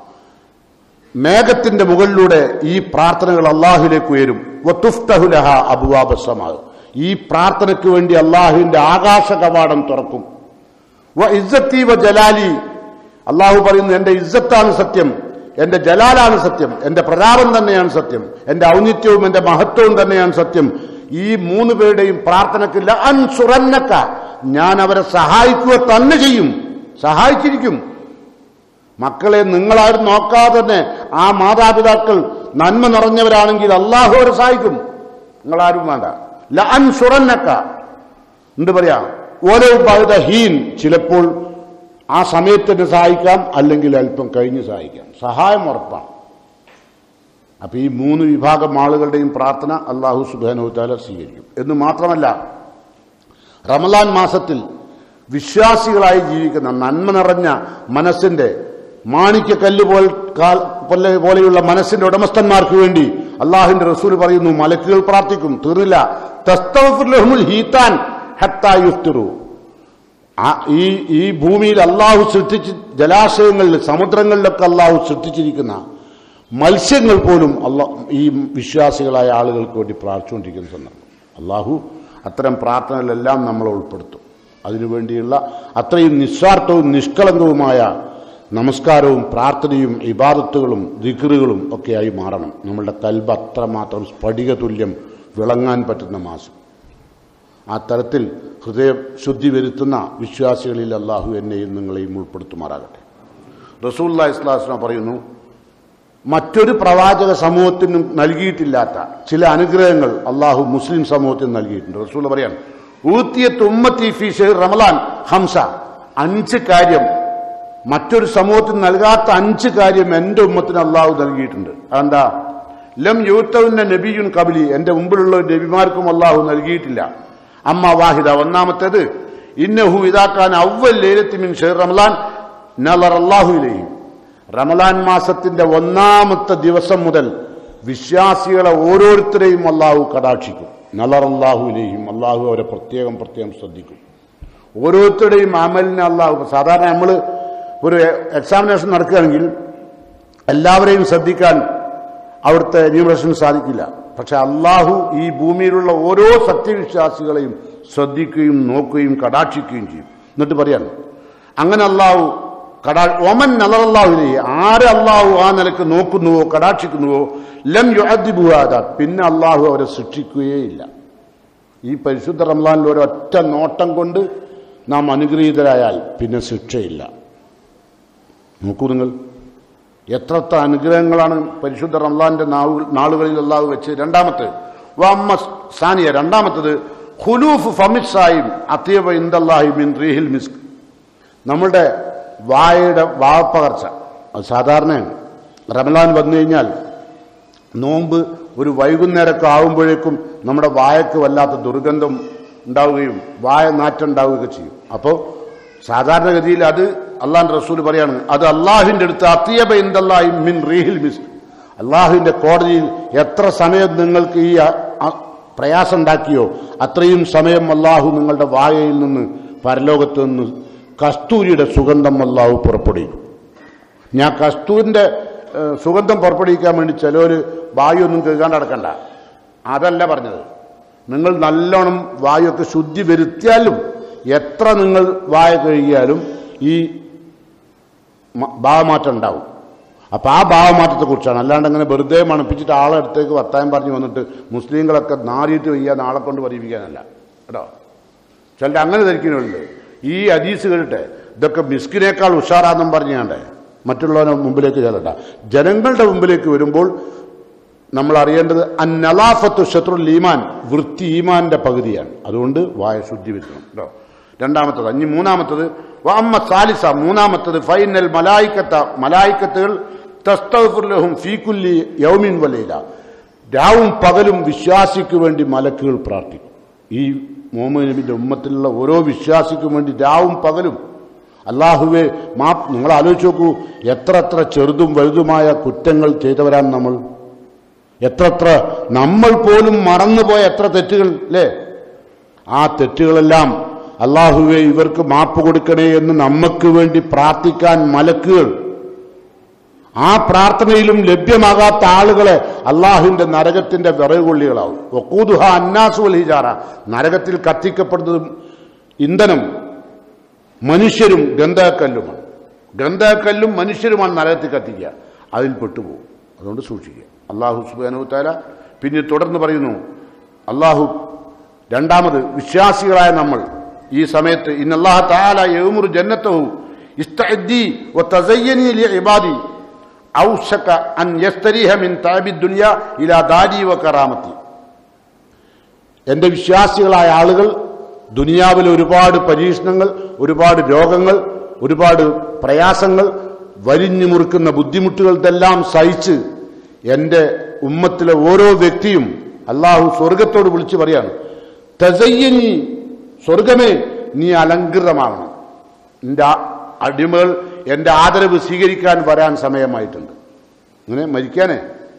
മേഘത്തിന്റെ മുകളിലൂടെ ഈ പ്രാർത്ഥനകൾ അള്ളാഹുലേക്ക് ഉയരും വത്തുഫ്തഹുലഹ അബുവാബസമാ ഈ പ്രാർത്ഥനയ്ക്ക് വേണ്ടി അള്ളാഹുവിന്റെ ആകാശ കവാടം തുറക്കും വ ഇസ്സത്തി വ ജലാലി അള്ളാഹു പറയുന്നു എന്റെ ഇസ്സത്താണ് സത്യം എന്റെ ജലാലാണ് സത്യം എന്റെ പ്രതാപം തന്നെയാണ് സത്യം എന്റെ ഔന്നിത്യവും എന്റെ മഹത്വവും തന്നെയാണ് സത്യം ഈ മൂന്ന് പേരുടെയും പ്രാർത്ഥനയ്ക്ക് അൻ സുറന്നക്ക ഞാൻ അവരെ സഹായിക്കുക തന്നെ ചെയ്യും സഹായിച്ചിരിക്കും മക്കളെ നിങ്ങളാരും നോക്കാതെ തന്നെ ആ മാതാപിതാക്കൾ നന്മ നിറഞ്ഞവരാണെങ്കിൽ അള്ളാഹു അവരെ സഹായിക്കും നിങ്ങളാരും വേണ്ട ലഅൻ സുറന്നക്ക എന്ത് പറയാ ഓരോ ബഹുദ ഹീൻ ചിലപ്പോൾ ആ സമയത്ത് തന്നെ സഹായിക്കാം അല്ലെങ്കിൽ അല്പം കഴിഞ്ഞ് സഹായിക്കാം സഹായം ഉറപ്പാണ് അപ്പൊ ഈ മൂന്ന് വിഭാഗം ആളുകളുടെയും പ്രാർത്ഥന അള്ളാഹു സുബാനുത്താല സ്വീകരിക്കും എന്ന് മാത്രമല്ല റമലാൻ മാസത്തിൽ വിശ്വാസികളായി ജീവിക്കുന്ന നന്മ നിറഞ്ഞ മനസ്സിന്റെ മാണിക്യക്കല്ല് പോൽ കാൽ- പോലെ പോലെയുള്ള മനസ്സിന്റെ ഉടമസ്ഥന്മാർക്ക് വേണ്ടി അള്ളാഹുവിന്റെ റസൂൽ പറയുന്നു മലക്കുകൾ പ്രാർത്ഥിക്കും തീർന്നില്ല തസ്തഗ്ഫിർലഹുൽ ഹീത്താൻ ഹത്താ യുഫ്തിറു ആ- ഈ ഈ ഭൂമിയിൽ അള്ളാഹു സൃഷ്ടിച്ച് ജലാശയങ്ങളിൽ സമുദ്രങ്ങളിലൊക്കെ അള്ളാഹു സൃഷ്ടിച്ചിരിക്കുന്ന മത്സ്യങ്ങൾ പോലും അള്ളാ ഈ വിശ്വാസികളായ ആളുകൾക്ക് വേണ്ടി പ്രാർത്ഥിച്ചുകൊണ്ടിരിക്കുന്ന സന്ദർഭം അള്ളാഹു അത്തരം പ്രാർത്ഥനകളെല്ലാം നമ്മളെ ഉൾപ്പെടുത്തും അതിനുവേണ്ടിയുള്ള അത്രയും നിസ്വാർത്ഥവും നിഷ്കളങ്കവുമായ നമസ്കാരവും പ്രാർത്ഥനയും ഇബാദത്തുകളും ദിക്റുകളും ഒക്കെയായി മാറണം നമ്മളുടെ കൽബ് അത്രമാത്രം സ്ഫടിക തുല്യം വിളങ്ങാൻ പറ്റുന്ന മാസം ആ തരത്തിൽ ഹൃദയ ശുദ്ധി വരുത്തുന്ന വിശ്വാസികളിൽ അള്ളാഹു എന്നെയും നിങ്ങളെയും ഉൾപ്പെടുത്തുമാറാകട്ടെ റസൂല്ലാ ഇസ്ലാസ്ല പറയുന്നു മറ്റൊരു പ്രവാചക സമൂഹത്തിനും നൽകിയിട്ടില്ലാത്ത ചില അനുഗ്രഹങ്ങൾ അള്ളാഹു മുസ്ലിം സമൂഹത്തിന് നൽകിയിട്ടുണ്ട് റസൂൽ പറയാൻ ഊത്തിയ തുമ്മത്തി ഫി ഷെഹർ റമലാൻ ഹംസ അഞ്ച് കാര്യം മറ്റൊരു സമൂഹത്തിന് നൽകാത്ത അഞ്ച് കാര്യം എന്റെ ഉമ്മത്തിന് അള്ളാഹു നൽകിയിട്ടുണ്ട് അതെന്താ ലം യൂത്തവിന്റെ നബിയുൻ കബലി എന്റെ മുമ്പിലുള്ള നബിമാർക്കും അള്ളാഹു നൽകിയിട്ടില്ല അമ്മ വാഹിദ ഒന്നാമത്തേത് ഇന്നഹു ഇതാക്കാൻ അവൽ ലേലത്തിമിൻ ഷെഹർ റമലാൻ നലർ അള്ളാഹുയിലെയും റമലാൻ മാസത്തിന്റെ ഒന്നാമത്തെ ദിവസം മുതൽ വിശ്വാസികളെ ഓരോരുത്തരെയും അള്ളാഹു കടാക്ഷിക്കും നലർ അള്ളാഹുവിലെയും അള്ളാഹു അവരെ പ്രത്യേകം പ്രത്യേകം ശ്രദ്ധിക്കും ഓരോരുത്തരുടെയും അമലിനെ അള്ളാഹു സാധാരണ നമ്മൾ ഒരു എക്സാമിനേഷൻ നടക്കുകയാണെങ്കിൽ എല്ലാവരെയും ശ്രദ്ധിക്കാൻ അവിടുത്തെ എന്യൂമറേഷന് സാധിക്കില്ല പക്ഷെ അള്ളാഹു ഈ ഭൂമിയിലുള്ള ഓരോ സത്യവിശ്വാസികളെയും ശ്രദ്ധിക്കുകയും നോക്കുകയും കടാക്ഷിക്കുകയും ചെയ്യും എന്നിട്ട് പറയാണ് അങ്ങനെ അള്ളാഹു കടാ ഒമൻ നലറല്ലാഹുലേ ആരെ അള്ളാഹു ആ നിലക്ക് നോക്കുന്നുവോ കടാക്ഷിക്കുന്നുവോ ലം യുഅദ്ദിബുഹാദ പിന്നെ അള്ളാഹു അവരെ ശിക്ഷിക്കുകയില്ല ഈ പരിശുദ്ധ റംലാനിൽ ഒരൊറ്റ നോട്ടം കൊണ്ട് നാം അനുഗ്രഹീതരായാൽ പിന്നെ ശിക്ഷയില്ല നോക്കൂ നിങ്ങൾ എത്രത്ര അനുഗ്രഹങ്ങളാണ് പരിശുദ്ധ റംലാന്റെ നാവു- നാളുകളിൽ അള്ളാഹു വെച്ച് രണ്ടാമത്തെ വമ്മ സാനിയ രണ്ടാമത്തത് ഹുലൂഫ് ഫമിസായും അത്യവ ഇന്ദല്ലാഹി മിൻ റീഹിൽ മിസ്ക് നമ്മളുടെ വായയുടെ വാപ്പകർച്ച അത് സാധാരണയാണ് റമലാൻ വന്നു കഴിഞ്ഞാൽ നോമ്പ് ഒരു വൈകുന്നേരമൊക്കെ ആകുമ്പോഴേക്കും നമ്മുടെ വായക്ക് വല്ലാത്ത ദുർഗന്ധം ഉണ്ടാവുകയും വായ നാറ്റം ഉണ്ടാവുകയൊക്കെ ചെയ്യും അപ്പോൾ സാധാരണഗതിയിൽ അത് അള്ളാൻ റസൂൽ പറയാണ് അത് അള്ളാഹുവിൻ്റെ അടുത്ത് അത്തിയബ ഇന്ദല്ലാഹി മിൻ റീഹിൽ മിസ് അള്ളാഹുവിൻ്റെ കോടതിയിൽ എത്ര സമയം നിങ്ങൾക്ക് ഈ അ- അ- പ്രയാസം ഉണ്ടാക്കിയോ അത്രയും സമയം അള്ളാഹു നിങ്ങളുടെ വായയിൽ നിന്ന് പരലോകത്ത് നിന്ന് കസ്തൂരിയുടെ സുഗന്ധം അള്ളാഹു പുറപ്പെടുവിക്കും ഞാൻ കസ്തൂരിന്റെ ഏഹ്, സുഗന്ധം പുറപ്പെടുവിക്കാൻ വേണ്ടി ചിലവർ വായുവൊന്നും കേൾക്കാണ്ട് അടക്കണ്ട അതല്ല പറഞ്ഞത് നിങ്ങൾ നല്ലോണം വായുവൊക്കെ ശുദ്ധി വരുത്തിയാലും എത്ര നിങ്ങൾ വായ കഴുകിയാലും ഈ മ- ഭാവമാറ്റം ഉണ്ടാവും അപ്പൊ ആ ഭാവമാറ്റത്തെ കുറിച്ചാണ് അല്ലാണ്ട് അങ്ങനെ വെറുതെ മണപ്പിച്ചിട്ട് ആളെ അടുത്തേക്ക് വർത്താനം പറഞ്ഞു വന്നിട്ട് മുസ്ലിങ്ങളൊക്കെ നാറിയിട്ട് വയ്യ നാളെ കൊണ്ട് പറയിപ്പിക്കാനല്ല കേട്ടോ ചിലർ അങ്ങനെ ധരിക്കുന്നുണ്ട് ഈ ഹദീസ് കേട്ടെ ഇതൊക്കെ മിസ്കിനേക്കാൾ ഉഷാറാന്നും പറഞ്ഞാണ്ടേ മറ്റുള്ളവരുടെ മുമ്പിലേക്ക് ചെല്ലണ്ട ജനങ്ങളുടെ മുമ്പിലേക്ക് വരുമ്പോൾ നമ്മൾ അറിയേണ്ടത് അന്നലാഫത്ത് ശത്രുൽ ഈമാൻ വൃത്തി ഈമാന്റെ പകുതിയാണ് അതുകൊണ്ട് വായ ശുദ്ധി വരുത്തണം കേട്ടോ രണ്ടാമത്തത് അഞ്ഞ് മൂന്നാമത്തത് വാമ്മ സാലിസ മൂന്നാമത്തത് ഫൈനൽ മലായിക്കത്ത മലായിക്കത്തുകൾ തസ്തഫുർലഹും ഫീക്കുല്ലി യൗമിൻ വലയില രാവും പകലും വിശ്വാസിക്ക് വേണ്ടി മലക്കുകൾ പ്രാർത്ഥിക്കും ഈ മുഹമ്മദ് നബിന്റെ ഉമ്മത്തിലുള്ള ഓരോ വിശ്വാസിക്കും വേണ്ടി രാവും പകലും അള്ളാഹുവെ മാ നിങ്ങൾ ആലോചിച്ച് നോക്കൂ എത്ര എത്ര ചെറുതും വലുതുമായ കുറ്റങ്ങൾ ചെയ്തവരാണ് നമ്മൾ എത്രത്ര നമ്മൾ പോലും മറന്നുപോയ എത്ര തെറ്റുകൾ അല്ലേ ആ തെറ്റുകളെല്ലാം അള്ളാഹുവെ ഇവർക്ക് മാപ്പ് കൊടുക്കണേ എന്ന് നമുക്ക് വേണ്ടി പ്രാർത്ഥിക്കാൻ മലക്കുകൾ ആ പ്രാർത്ഥനയിലും ലഭ്യമാകാത്ത ആളുകളെ അള്ളാഹുവിന്റെ നരകത്തിന്റെ വിറകുകൊള്ളികളാവും ഒക്കൂതുഹ അന്നാസു വൽ ഹിജാറ നരകത്തിൽ കത്തിക്കപ്പെടുന്നതും ഇന്ധനം മനുഷ്യരും ഗന്ധകല്ലുമാണ് ഗന്ധകല്ലും മനുഷ്യരുമാണ് നരകത്തിൽ കത്തിക്കുക അതിൽ പെട്ടുപോകും അതുകൊണ്ട് സൂക്ഷിക്കുക അള്ളാഹു സുബാനു താല പിന്നെ തുടർന്ന് പറയുന്നു അള്ളാഹു രണ്ടാമത് വിശ്വാസികളായ നമ്മൾ ഈ സമയത്ത് ഇന്നല്ലാഹ താല യൗമുർ ജന്നത്തഹു ഇസ്തഅദ്ദി വതസയ്യനി ലിഇബാദി ഔഷക അൻ യസ്തരീഹ മിൻ താബി ദുനിയ ഇലാ ദാരി വ കറാമത്തി എന്റെ വിശ്വാസികളായ ആളുകൾ ദുനിയാവിലെ ഒരുപാട് പരീക്ഷണങ്ങൾ ഒരുപാട് രോഗങ്ങൾ ഒരുപാട് പ്രയാസങ്ങൾ വലിഞ്ഞു മുറുക്കുന്ന ബുദ്ധിമുട്ടുകൾ ഇതെല്ലാം സഹിച്ച് എന്റെ ഉമ്മത്തിലെ ഓരോ വ്യക്തിയും അള്ളാഹു സ്വർഗത്തോട് വിളിച്ചു പറയാണ് തസയ്യനി സ്വർഗമേ നീ അലങ്കൃതമാകണം നിന്റെ ആ- അടിമകൾ എന്റെ ആദരവ് സ്വീകരിക്കാൻ വരാൻ സമയമായിട്ടുണ്ട് ഇങ്ങനെ മരിക്കാനേ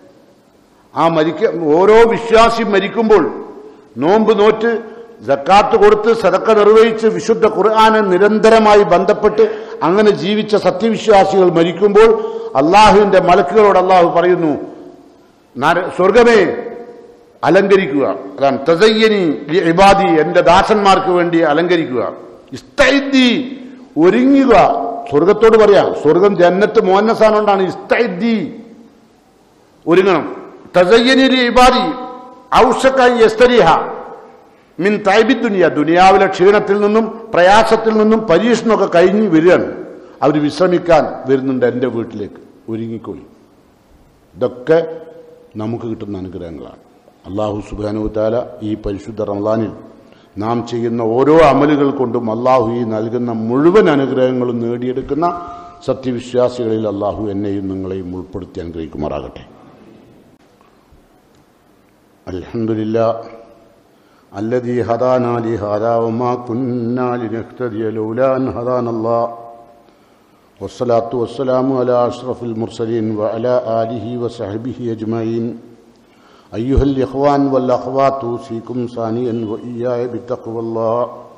ആ മരിക്ക ഓരോ വിശ്വാസി മരിക്കുമ്പോൾ നോമ്പ് നോറ്റ് ജക്കാത്ത് കൊടുത്ത് സതക്ക നിർവഹിച്ച് വിശുദ്ധ ഖുർആാനെ നിരന്തരമായി ബന്ധപ്പെട്ട് അങ്ങനെ ജീവിച്ച സത്യവിശ്വാസികൾ മരിക്കുമ്പോൾ അള്ളാഹുവിന്റെ മലക്കുകളോട് അള്ളാഹു പറയുന്നു നര- സ്വർഗമേ അലങ്കരിക്കുക അതാണ് തസയ്യനി ലി ഇബാദി എന്റെ ദാസന്മാർക്ക് വേണ്ടി അലങ്കരിക്കുക ഇസ്തൈദ്ദി ഒരുങ്ങുക സ്വർഗത്തോട് പറയാം സ്വർഗം ജന്നത്ത് മോഹനസാനം കൊണ്ടാണ് ഇസ്തൈദ്ദി ഒരുങ്ങണം തസയ്യനി ലി ഇബാദി ഔഷക്കായി യസ്തരിഹ മിൻ തൈബി ദുനിയ ദുനിയാവിലെ ക്ഷീണത്തിൽ നിന്നും പ്രയാസത്തിൽ നിന്നും പരീക്ഷണമൊക്കെ കഴിഞ്ഞ് വരികയാണ് അവർ വിശ്രമിക്കാൻ വരുന്നുണ്ട് എൻ്റെ വീട്ടിലേക്ക് ഒരുങ്ങിക്കൊള്ളി ഇതൊക്കെ നമുക്ക് കിട്ടുന്ന അനുഗ്രഹങ്ങളാണ് അള്ളാഹു സുബാനു താല ഈ പരിശുദ്ധ റമദാനിൽ നാം ചെയ്യുന്ന ഓരോ അമലുകൾ കൊണ്ടും അള്ളാഹു ഈ നൽകുന്ന മുഴുവൻ അനുഗ്രഹങ്ങളും നേടിയെടുക്കുന്ന സത്യവിശ്വാസികളിൽ അള്ളാഹു എന്നെയും നിങ്ങളെയും ഉൾപ്പെടുത്തി അനുഗ്രഹിക്കുമാറാകട്ടെ അൽഹംദുലില്ലാ الذي هدانا لهذا وما كنا لنهتدي لولا أن هدانا الله والصلاة والسلام على أشرف المرسلين وعلى آله وصحبه أجمعين أيها الإخوان والأخوات أوصيكم ثانيا وإياي بتقوى الله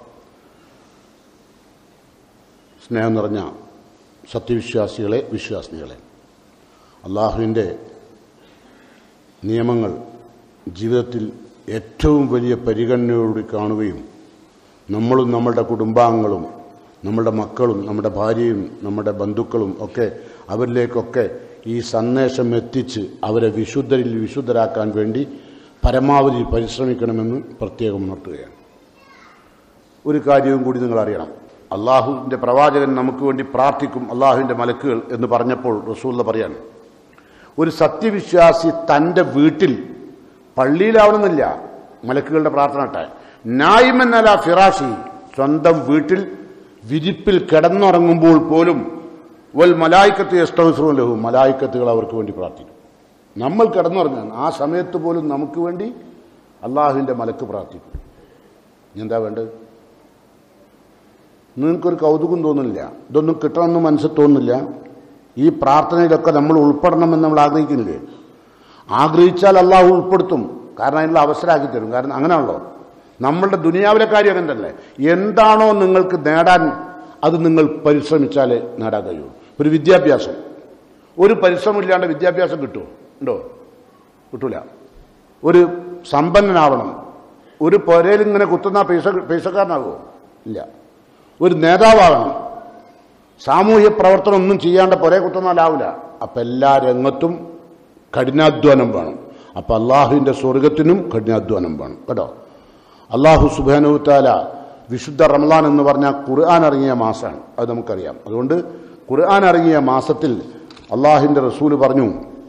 സ്നേഹം നിറഞ്ഞ സത്യവിശ്വാസികളെ വിശ്വാസിനികളെ അള്ളാഹുവിൻ്റെ നിയമങ്ങൾ ജീവിതത്തിൽ ഏറ്റവും വലിയ പരിഗണനയോടുകൂടി കാണുകയും നമ്മളും നമ്മളുടെ കുടുംബാംഗങ്ങളും നമ്മുടെ മക്കളും നമ്മുടെ ഭാര്യയും നമ്മുടെ ബന്ധുക്കളും ഒക്കെ അവരിലേക്കൊക്കെ ഈ സന്ദേശം എത്തിച്ച് അവരെ വിശുദ്ധരിൽ വിശുദ്ധരാക്കാൻ വേണ്ടി പരമാവധി പരിശ്രമിക്കണമെന്ന് പ്രത്യേകം ഉണർത്തുകയാണ് ഒരു കാര്യവും കൂടി നിങ്ങൾ അറിയണം അള്ളാഹുവിൻ്റെ പ്രവാചകൻ നമുക്ക് വേണ്ടി പ്രാർത്ഥിക്കും അള്ളാഹുവിൻ്റെ മലക്കുകൾ എന്ന് പറഞ്ഞപ്പോൾ റസൂല്ല പറയാണ് ഒരു സത്യവിശ്വാസി തൻ്റെ വീട്ടിൽ പള്ളിയിലാവണമെന്നില്ല മലക്കുകളുടെ പ്രാർത്ഥന ഇട്ടെ നായ്മന്നല ഫിറാഷി സ്വന്തം വീട്ടിൽ വിരിപ്പിൽ കിടന്നുറങ്ങുമ്പോൾ പോലും വൽ മലായിക്കത്ത് എസ്തവസ്ലഹു മലായിക്കത്തുകൾ അവർക്ക് വേണ്ടി പ്രാർത്ഥിക്കും നമ്മൾ കിടന്നുറങ്ങാൻ ആ സമയത്ത് പോലും നമുക്ക് വേണ്ടി അള്ളാഹുവിൻ്റെ മലക്ക് പ്രാർത്ഥിക്കും എന്താ വേണ്ടത് നിങ്ങൾക്കൊരു കൗതുകം തോന്നുന്നില്ല ഇതൊന്നും കിട്ടണമെന്ന് മനസ്സിൽ തോന്നുന്നില്ല ഈ പ്രാർത്ഥനയിലൊക്കെ നമ്മൾ ഉൾപ്പെടണമെന്ന് നമ്മൾ ആഗ്രഹിക്കുന്നില്ലേ ആഗ്രഹിച്ചാൽ അള്ളാഹു ഉൾപ്പെടുത്തും കാരണം അതിനുള്ള അവസരമാക്കി തരും കാരണം അങ്ങനെയാണല്ലോ നമ്മളുടെ ദുനിയാവിലെ കാര്യം അങ്ങനെ തന്നെ എന്താണോ നിങ്ങൾക്ക് നേടാൻ അത് നിങ്ങൾ പരിശ്രമിച്ചാലേ നേടാൻ കഴിയൂ ഒരു വിദ്യാഭ്യാസം ഒരു പരിശ്രമമില്ലാണ്ട് വിദ്യാഭ്യാസം കിട്ടുമോ ഉണ്ടോ കിട്ടൂല ഒരു സമ്പന്നനാവണം ഒരു പുരയിൽ ഇങ്ങനെ കുത്തുന്ന പൈസ പൈസക്കാരനാകുമോ ഇല്ല ഒരു നേതാവാകണം സാമൂഹ്യ പ്രവർത്തനം ഒന്നും ചെയ്യാണ്ട് പുരയെ കുത്തുന്നാലാവില്ല അപ്പം എല്ലാ രംഗത്തും കഠിനാധ്വാനം വേണം അപ്പം അള്ളാഹുവിൻ്റെ സ്വർഗത്തിനും കഠിനാധ്വാനം വേണം കേട്ടോ അള്ളാഹു സുബാനുത്താല വിശുദ്ധ റമലാൻ എന്ന് പറഞ്ഞാൽ ഖുർആൻ ഇറങ്ങിയ മാസമാണ് അത് നമുക്കറിയാം അതുകൊണ്ട് ഖുർആൻ ഇറങ്ങിയ മാസത്തിൽ അള്ളാഹിൻ്റെ റസൂല് പറഞ്ഞു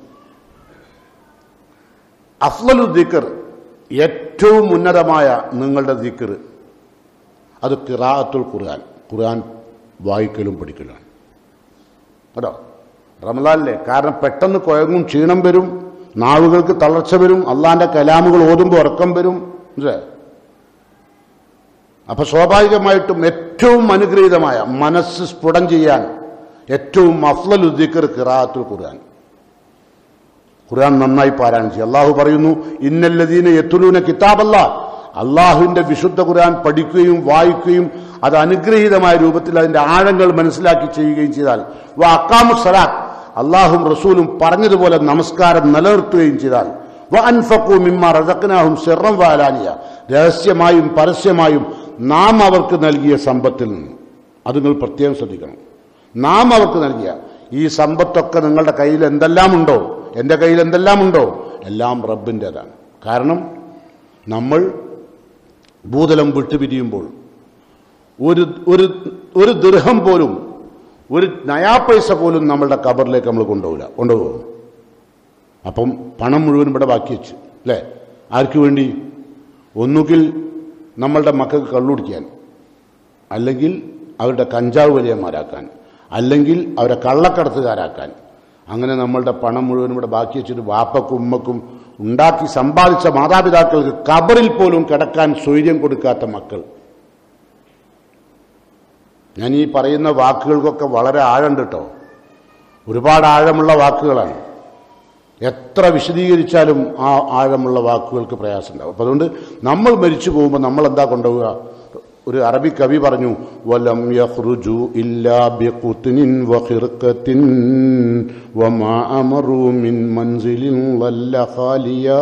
അഫ്ലലു ദിക്കർ ഏറ്റവും ഉന്നതമായ നിങ്ങളുടെ ദിക്കർ അത് കിറാഅത്തുൽ ഖുർആൻ ഖുർആൻ വായിക്കലും പഠിക്കലാണ് കേട്ടോ റമലാനിലെ കാരണം പെട്ടെന്ന് കുഴങ്ങും ക്ഷീണം വരും നാവുകൾക്ക് തളർച്ച വരും അള്ളാന്റെ കലാമുകൾ ഓതുമ്പോൾ ഉറക്കം വരും മനസ്സിലായോ? അപ്പൊ സ്വാഭാവികമായിട്ടും ഏറ്റവും അനുഗ്രഹീതമായ മനസ്സ് സ്ഫുടം ചെയ്യാൻ ഏറ്റവും അഫ്ലൽ ഉദ്ദിക്കർ കിറാത്തുൽ ഖുർആൻ ഖുർആൻ നന്നായി പാരായണം ചെയ്യും അള്ളാഹു പറയുന്നു ഇന്നല്ലദീന എത്തുലൂന കിതാബല്ല അള്ളാഹുവിന്റെ വിശുദ്ധ ഖുർആൻ പഠിക്കുകയും വായിക്കുകയും അത് അനുഗ്രഹീതമായ രൂപത്തിൽ അതിന്റെ ആഴങ്ങൾ മനസ്സിലാക്കി ചെയ്യുകയും ചെയ്താൽ വ അക്കാമു സലാത്ത് അള്ളാഹും റസൂലും പറഞ്ഞതുപോലെ നമസ്കാരം നിലനിർത്തുകയും ചെയ്താൽ വ അൻഫക്കു മിമ്മ റസഖ്നാഹും സിറം വാലാനിയ രഹസ്യമായും പരസ്യമായും നാം അവർക്ക് നൽകിയ സമ്പത്തിൽ നിന്ന് അത് നിങ്ങൾ പ്രത്യേകം ശ്രദ്ധിക്കണം നാം അവർക്ക് നൽകിയ ഈ സമ്പത്തൊക്കെ നിങ്ങളുടെ കയ്യിൽ എന്തെല്ലാം ഉണ്ടോ എൻ്റെ കയ്യിൽ എന്തെല്ലാം ഉണ്ടോ എല്ലാം റബ്ബിൻ്റെതാണ് കാരണം നമ്മൾ ഭൂതലം വിട്ടുപിരിയുമ്പോൾ ഒരു ഒരു ഒരു ദൃഹം പോലും ഒരു നയാ പൈസ പോലും നമ്മളുടെ കബറിലേക്ക് നമ്മൾ കൊണ്ടുപോകില്ല കൊണ്ടുപോകും അപ്പം പണം മുഴുവൻ ഇവിടെ ബാക്കി വെച്ചു അല്ലേ ആർക്ക് വേണ്ടി ഒന്നുകിൽ നമ്മളുടെ മക്കൾക്ക് കള്ളുടിക്കാൻ അല്ലെങ്കിൽ അവരുടെ കഞ്ചാവ് വലിയന്മാരാക്കാൻ അല്ലെങ്കിൽ അവരെ കള്ളക്കടത്തുകാരാക്കാൻ അങ്ങനെ നമ്മളുടെ പണം മുഴുവൻ ഇവിടെ ബാക്കി വെച്ചിട്ട് വാപ്പക്കും ഉമ്മക്കും ഉണ്ടാക്കി സമ്പാദിച്ച മാതാപിതാക്കൾക്ക് കബറിൽ പോലും കിടക്കാൻ സ്വൈര്യം കൊടുക്കാത്ത മക്കൾ ഞാൻ ഈ പറയുന്ന വാക്കുകൾക്കൊക്കെ വളരെ ആഴമുണ്ട് കേട്ടോ ഒരുപാട് ആഴമുള്ള വാക്കുകളാണ് എത്ര വിശദീകരിച്ചാലും ആ ആഴമുള്ള വാക്കുകൾക്ക് പ്രയാസമുണ്ടാവും അപ്പം അതുകൊണ്ട് നമ്മൾ മരിച്ചു പോകുമ്പോൾ നമ്മൾ എന്താ കൊണ്ടുപോവുക ഒരു അറബി കവി പറഞ്ഞു വലം യഖ്റുജു ഇല്ലാ ബിഖുത്നിൻ വഖിർഖത്തിൻ വമാ അമറു മിൻ മൻസിലിൻ വല്ല ഖാലിയാ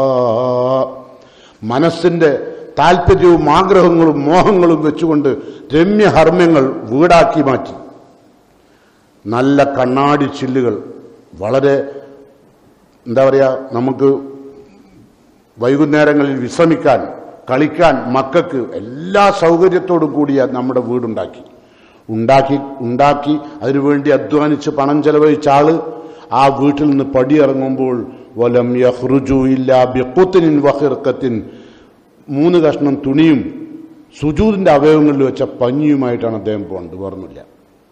മനസ്സിന്റെ താല്പര്യവും ആഗ്രഹങ്ങളും മോഹങ്ങളും വെച്ചുകൊണ്ട് രമ്യഹർമ്മ്യങ്ങൾ വീടാക്കി മാറ്റി നല്ല കണ്ണാടി ചില്ലുകൾ വളരെ എന്താ പറയുക നമുക്ക് വൈകുന്നേരങ്ങളിൽ വിശ്രമിക്കാൻ കളിക്കാൻ മക്കൾക്ക് എല്ലാ സൗകര്യത്തോടും കൂടിയ നമ്മുടെ വീടുണ്ടാക്കി ഉണ്ടാക്കി ഉണ്ടാക്കി അതിനുവേണ്ടി അധ്വാനിച്ച് പണം ചെലവഴിച്ച ആള് ആ വീട്ടിൽ നിന്ന് പടിയിറങ്ങുമ്പോൾ വലം യഹ്റുജു ഇല്ല ബിക്കുത്തിനിൻ വഹിർക്കത്തിൻ മൂന്ന് കഷ്ണം തുണിയും സുജൂദിന്റെ അവയവങ്ങളിൽ വെച്ച പഞ്ഞിയുമായിട്ടാണ് അദ്ദേഹം പോകുന്നത് വേറൊന്നുമില്ല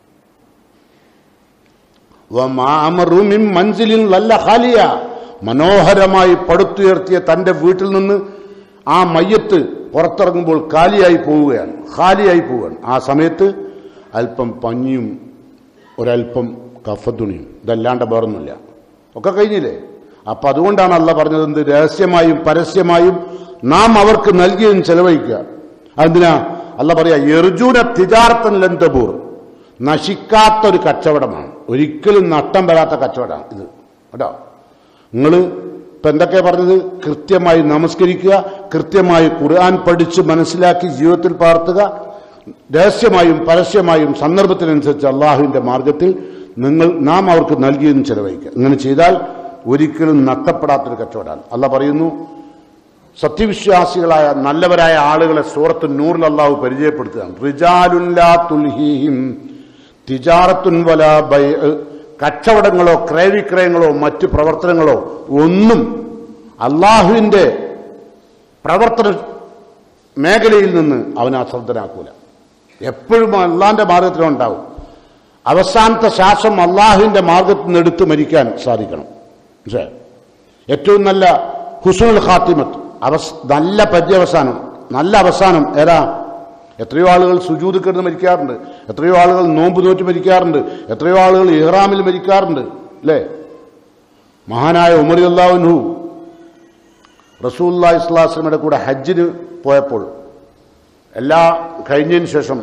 വമാമറുമിൻ മൻസിലിൻ ലല്ല ഖാലിയ മനോഹരമായി പടുത്തുയർത്തിയ തന്റെ വീട്ടിൽ നിന്ന് ആ മയ്യത്ത് പുറത്തിറങ്ങുമ്പോൾ കാലിയായി പോവുകയാണ് ഖാലിയായി പോവുകയാണ് ആ സമയത്ത് അല്പം പഞ്ഞിയും ഒരല്പം കഫത്തുണിയും ഇതല്ലാണ്ട് വേറൊന്നുമില്ല ഒക്കെ കഴിഞ്ഞില്ലേ അപ്പൊ അതുകൊണ്ടാണ് അല്ല പറഞ്ഞത് എന്ത് രഹസ്യമായും പരസ്യമായും നാം അവർക്ക് നൽകിയതും ചെലവഴിക്കുക അതെന്തിനാ അല്ല പറയാ എർജുന തിജാർത്തൻ ലന്തപൂർ നശിക്കാത്തൊരു കച്ചവടമാണ് ഒരിക്കലും നഷ്ടം വരാത്ത കച്ചവടമാണ് ഇത് കേട്ടോ നിങ്ങൾ ഇപ്പൊ എന്തൊക്കെയാ പറഞ്ഞത് കൃത്യമായി നമസ്കരിക്കുക കൃത്യമായി ഖുർആൻ പഠിച്ച് മനസ്സിലാക്കി ജീവിതത്തിൽ പകർത്തുക രഹസ്യമായും പരസ്യമായും സന്ദർഭത്തിനനുസരിച്ച് അള്ളാഹുവിന്റെ മാർഗത്തിൽ നിങ്ങൾ നാം അവർക്ക് നൽകിയതും ചെലവഴിക്കുക ഇങ്ങനെ ചെയ്താൽ ഒരിക്കലും നഷ്ടപ്പെടാത്തൊരു കച്ചവടമാണ് അല്ല പറയുന്നു സത്യവിശ്വാസികളായ നല്ലവരായ ആളുകളെ സൂറത്ത് നൂറിൽ അള്ളാഹു പരിചയപ്പെടുത്തുകയാണ് റിജാലുല്ലാ തുൽഹീഹിം തിജാറത്തുൻ വല ബൈ കച്ചവടങ്ങളോ ക്രയവിക്രയങ്ങളോ മറ്റ് പ്രവർത്തനങ്ങളോ ഒന്നും അള്ളാഹുവിന്റെ പ്രവർത്തന മേഖലയിൽ നിന്ന് അവനെ അശ്രദ്ധനാക്കൂല എപ്പോഴും അള്ളാന്റെ മാർഗത്തിലുണ്ടാവും അവസാനത്തെ ശ്വാസം അള്ളാഹുവിന്റെ മാർഗത്തിൽ നിന്ന് എടുത്ത് മരിക്കാൻ സാധിക്കണം മനസ്സിലായോ? ഏറ്റവും നല്ല ഹുസുൽ ഖാത്തിമത്ത് അവസ് നല്ല പര്യവസാനം നല്ല അവസാനം ഏതാ എത്രയോ ആളുകൾ സുജൂത് കിടന്ന് മരിക്കാറുണ്ട് എത്രയോ ആളുകൾ നോമ്പ് നോറ്റ് മരിക്കാറുണ്ട് എത്രയോ ആളുകൾ ഇഹ്റാമിൽ മരിക്കാറുണ്ട് അല്ലേ മഹാനായ ഉമർ അള്ളാഹുനു റസൂല്ലാ ഇസ്ലാസ്ലമയുടെ കൂടെ ഹജ്ജിന് പോയപ്പോൾ എല്ലാ കഴിഞ്ഞതിന് ശേഷം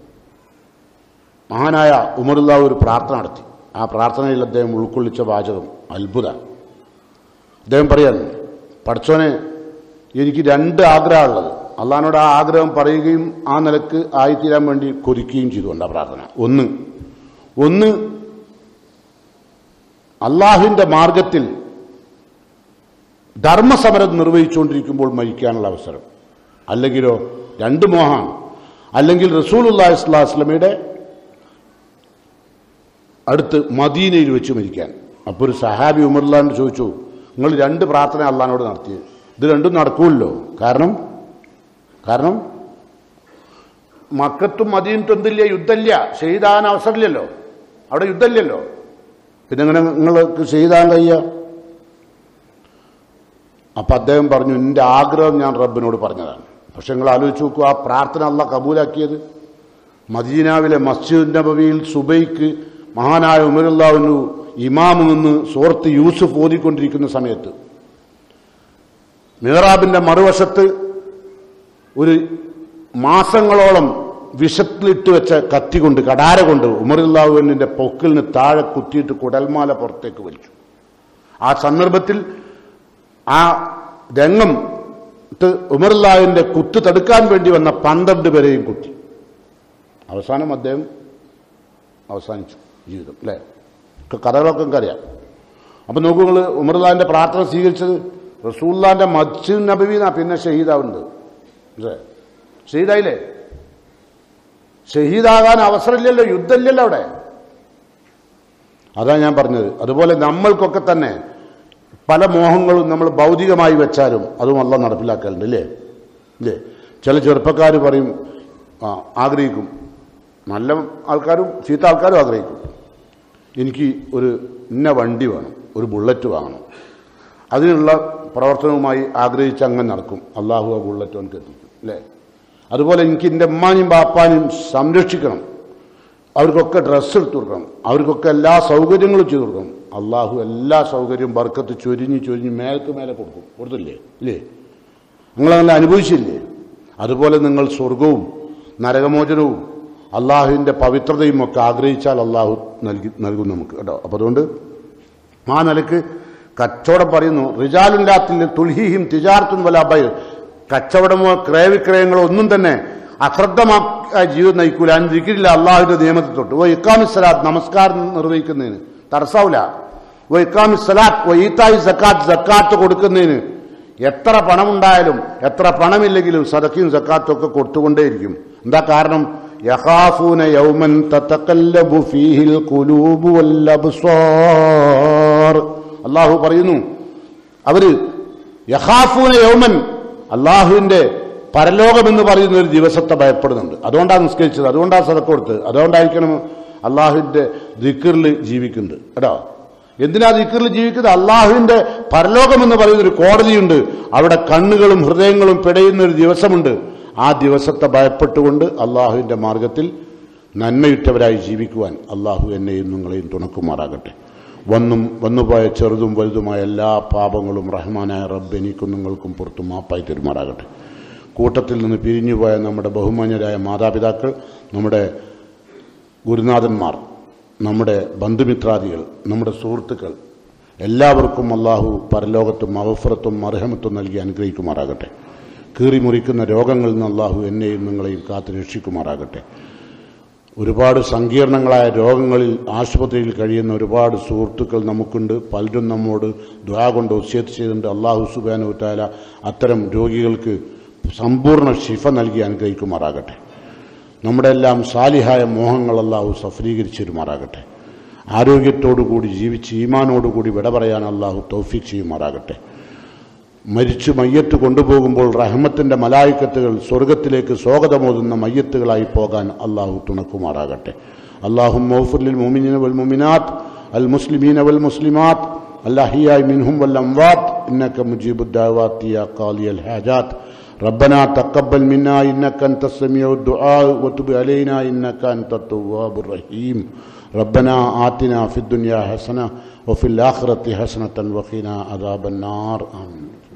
മഹാനായ ഉമറുല്ലാ ഒരു പ്രാർത്ഥന നടത്തി ആ പ്രാർത്ഥനയിൽ അദ്ദേഹം ഉൾക്കൊള്ളിച്ച വാചകം അത്ഭുത അദ്ദേഹം പറയാൻ പഠിച്ചോനെ എനിക്ക് രണ്ട് ആഗ്രഹമുള്ളത് അള്ളഹാനോട് ആ ആഗ്രഹം പറയുകയും ആ നിലക്ക് ആയിത്തീരാൻ വേണ്ടി കൊതിക്കുകയും ചെയ്തുകൊണ്ട് ആ പ്രാർത്ഥന ഒന്ന് ഒന്ന് അള്ളാഹുവിന്റെ മാർഗത്തിൽ ധർമ്മസമരം നിർവഹിച്ചുകൊണ്ടിരിക്കുമ്പോൾ മരിക്കാനുള്ള അവസരം അല്ലെങ്കിലോ രണ്ട് മോഹമാണ് അല്ലെങ്കിൽ റസൂലുല്ലാ ഇസ്ലാസ്ലമയുടെ അടുത്ത് മദീനയിൽ വെച്ച് മരിക്കാൻ അപ്പോൾ ഒരു സഹാബി ഉമർലാണ്ട് ചോദിച്ചു നിങ്ങൾ രണ്ട് പ്രാർത്ഥന അള്ളഹാനോട് നടത്തി ഇത് രണ്ടും നടക്കൂല്ലോ കാരണം കാരണം മക്കത്തും മദീനത്തും എന്തില്ല യുദ്ധമില്ല ചെയ്താൻ അവസരമില്ലല്ലോ അവിടെ യുദ്ധമില്ലല്ലോ പിന്നെ എങ്ങനെ നിങ്ങൾക്ക് ചെയ്താൻ കഴിയുക അപ്പൊ അദ്ദേഹം പറഞ്ഞു എൻ്റെ ആഗ്രഹം ഞാൻ റബ്ബിനോട് പറഞ്ഞതാണ് പക്ഷെ നിങ്ങൾ ആലോചിച്ച് നോക്കൂ ആ പ്രാർത്ഥന അല്ല കബൂലാക്കിയത് മദീനാവിലെ മസ്ജിദ് നബവിയിൽ സുബൈക്ക് മഹാനായ ഉമരുല്ലാവിനു ഇമാമ് നിന്ന് സുഹൃത്ത് യൂസുഫ് ഓതിക്കൊണ്ടിരിക്കുന്ന സമയത്ത് മിഹറാബിന്റെ മറുവശത്ത് ഒരു മാസങ്ങളോളം വിഷത്തിലിട്ട് വെച്ച കത്തി കൊണ്ട് കടാര കൊണ്ട് ഉമറുല്ലാവിന്റെ പൊക്കിലിന് താഴെ കുത്തിയിട്ട് കുടൽമാല പുറത്തേക്ക് വലിച്ചു ആ സന്ദർഭത്തിൽ ആ രംഗം ഉമറുല്ലാവിന്റെ കുത്ത് തടുക്കാൻ വേണ്ടി വന്ന പന്ത്രണ്ട് പേരെയും കുത്തി അവസാനം അദ്ദേഹം അവസാനിച്ചു ജീവിതം അല്ലേ ഒക്കെ കഥകളൊക്കെ നമുക്കറിയാം അപ്പൊ നോക്കൂ നിങ്ങൾ ഉമറുല്ലാവിന്റെ പ്രാർത്ഥന സ്വീകരിച്ചത് റസൂല്ലാന്റെ മസ്ജിദ് നബവീന പിന്നെ ഷഹീദാവുന്നത് മനസ്സിലായോ? ഷഹീദായില്ലേ ഷഹീദാകാൻ അവസരമില്ലല്ലോ യുദ്ധമില്ലല്ലോ അവിടെ അതാ ഞാൻ പറഞ്ഞത് അതുപോലെ നമ്മൾക്കൊക്കെ തന്നെ പല മോഹങ്ങളും നമ്മൾ ഭൗതികമായി വെച്ചാലും അതും അല്ല നടപ്പിലാക്കലുണ്ട് ഇല്ലേ ഇല്ലേ ചില ചെറുപ്പക്കാർ പറയും ആ ആഗ്രഹിക്കും നല്ല ആൾക്കാരും ചീത്ത ആൾക്കാരും ആഗ്രഹിക്കും എനിക്ക് ഒരു ഇന്ന വണ്ടി വേണം ഒരു ബുള്ളറ്റ് വാങ്ങണം അതിനുള്ള പ്രവർത്തനവുമായി ആഗ്രഹിച്ച് അങ്ങനെ നടക്കും അള്ളാഹു ആ ബുള്ളറ്റ് അവനക്ക് എത്തിക്കും അല്ലേ അതുപോലെ എനിക്ക് എൻ്റെ ഉമ്മാനും ബാപ്പാനും സംരക്ഷിക്കണം അവർക്കൊക്കെ ഡ്രസ്സ് എടുത്തു കൊടുക്കണം അവർക്കൊക്കെ എല്ലാ സൗകര്യങ്ങളും ചെയ്തു കൊടുക്കണം അള്ളാഹു എല്ലാ സൗകര്യവും ബർക്കത്ത് ചൊരിഞ്ഞ് ചൊരിഞ്ഞ് മേലക്ക് മേലെ കൊടുക്കും കൊടുത്തില്ലേ ഇല്ലേ നിങ്ങളങ്ങനെ അനുഭവിച്ചില്ലേ അതുപോലെ നിങ്ങൾ സ്വർഗവും നരകമോചനവും അള്ളാഹുവിൻ്റെ പവിത്രതയും ഒക്കെ ആഗ്രഹിച്ചാൽ അള്ളാഹു നൽകി നൽകും നമുക്ക് കേട്ടോ അപ്പം അതുകൊണ്ട് ആ നിലക്ക് കച്ചവടം പറയുന്നു റിജാലുല്ലാത്തിൽ തുൽഹിഹിം തിജാർത്തും വലാബൈ കച്ചവടമോ ക്രയവിക്രയങ്ങളോ ഒന്നും തന്നെ അശ്രദ്ധമായ ജീവിതം നയിക്കൂല അനുദിക്കില്ല അള്ളാഹുവിന്റെ നിയമത്തിൽ തൊട്ട് ഓ ഇക്കാമി സലാത്ത് നമസ്കാരം നിർവഹിക്കുന്നതിന് തടസ്സാവില്ല ഓ ഇക്കാമി സലാത്ത് ഓ ഈത്തായി സക്കാത്ത് സക്കാത്ത് കൊടുക്കുന്നതിന് എത്ര പണമുണ്ടായാലും എത്ര പണമില്ലെങ്കിലും സദക്കിയും സക്കാത്തും ഒക്കെ കൊടുത്തുകൊണ്ടേയിരിക്കും എന്താ കാരണം യഹാഫൂന യൗമൻ തതക്കല്ലബു ഫീഹിൽ ഖുലൂബു വൽ അബ്സാർ അള്ളാഹു പറയുന്നു അവര് യഹാഫൂന യൗമൻ അള്ളാഹുവിന്റെ പരലോകം എന്ന് പറയുന്ന ഒരു ദിവസത്തെ ഭയപ്പെടുന്നുണ്ട് അതുകൊണ്ടാണ് നിസ്കരിച്ചത് അതുകൊണ്ടാണ് സദക്ക കൊടുത്തത് അതുകൊണ്ടായിരിക്കണം അള്ളാഹുവിന്റെ ദിക്കറിൽ ജീവിക്കുന്നത് കേട്ടോ എന്തിനാ ദിക്കറിൽ ജീവിക്കുന്നത് അള്ളാഹുവിന്റെ പരലോകം എന്ന് പറയുന്ന ഒരു കോടതിയുണ്ട് അവിടെ കണ്ണുകളും ഹൃദയങ്ങളും പിടയുന്ന ഒരു ദിവസമുണ്ട് ആ ദിവസത്തെ ഭയപ്പെട്ടുകൊണ്ട് അള്ളാഹുവിന്റെ മാർഗത്തിൽ നന്മയുറ്റവരായി ജീവിക്കുവാൻ അള്ളാഹു എന്നെയും നിങ്ങളെയും തുണക്കുമാറാകട്ടെ വന്നും വന്നുപോയ ചെറുതും വലുതുമായ എല്ലാ പാപങ്ങളും റഹ്മാനായ റബ്ബ് എനിക്കും നിങ്ങൾക്കും പുറത്തു മാപ്പായി തെരുമാറാകട്ടെ കൂട്ടത്തിൽ നിന്ന് പിരിഞ്ഞുപോയ നമ്മുടെ ബഹുമാന്യരായ മാതാപിതാക്കൾ നമ്മുടെ ഗുരുനാഥന്മാർ നമ്മുടെ ബന്ധുമിത്രാദികൾ നമ്മുടെ സുഹൃത്തുക്കൾ എല്ലാവർക്കും അള്ളാഹു പരലോകത്തും മഹഫറത്തും മർഹമത്തും നൽകി അനുഗ്രഹിക്കുമാറാകട്ടെ കീറി മുറിക്കുന്ന രോഗങ്ങളിൽ നിന്ന് അള്ളാഹു എന്നെയും നിങ്ങളെയും കാത്തു രക്ഷിക്കുമാറാകട്ടെ ഒരുപാട് സങ്കീർണങ്ങളായ രോഗങ്ങളിൽ ആശുപത്രിയിൽ കഴിയുന്ന ഒരുപാട് സുഹൃത്തുക്കൾ നമുക്കുണ്ട് പലരും നമ്മോട് ദ്വാ കൊണ്ട് ഒസ്യത്ത് ചെയ്തിട്ടുണ്ട് അള്ളാഹു സുബാനുത്താല അത്തരം രോഗികൾക്ക് സമ്പൂർണ്ണ ശിഫ നൽകി അനുഗ്രഹിക്കുമാറാകട്ടെ നമ്മുടെ എല്ലാം സാലിഹായ മോഹങ്ങൾ അള്ളാഹു സഫലീകരിച്ചിരുമാറാകട്ടെ ആരോഗ്യത്തോടുകൂടി ജീവിച്ച് ഈമാനോടുകൂടി വിട പറയാൻ അള്ളാഹു തൗഫീഖ് ചെയ്യുമാറാകട്ടെ മരിച്ചു മയ്യത്ത് കൊണ്ടുപോകുമ്പോൾ റഹ്മത്തിന്റെ മലായിക്കത്തുകൾ സ്വർഗത്തിലേക്ക് സ്വാഗതമോതുന്ന മയ്യത്തുകളായി പോകാൻ അള്ളാഹു തുണക്കുമാറാകട്ടെ അള്ളാഹു മൗഫുലിൽ മുമിനിന വൽ മുമിനാത്ത് അൽ മുസ്ലിമീന വൽ മുസ്ലിമാത്ത് അല്ലാഹിയായി മിൻഹും വൽ അംവാത്ത് ഇന്നക മുജീബുദ്ദാവാത്ത് യാ ഖാലിയൽ ഹാജാത്ത് ربنا تقبل منا إنك أنت السميع الدعاء وتب علينا إنك أنت التواب الرحيم ربنا آتنا في الدنيا حسنة وفي الآخرة حسنة وقنا عذاب النار آمين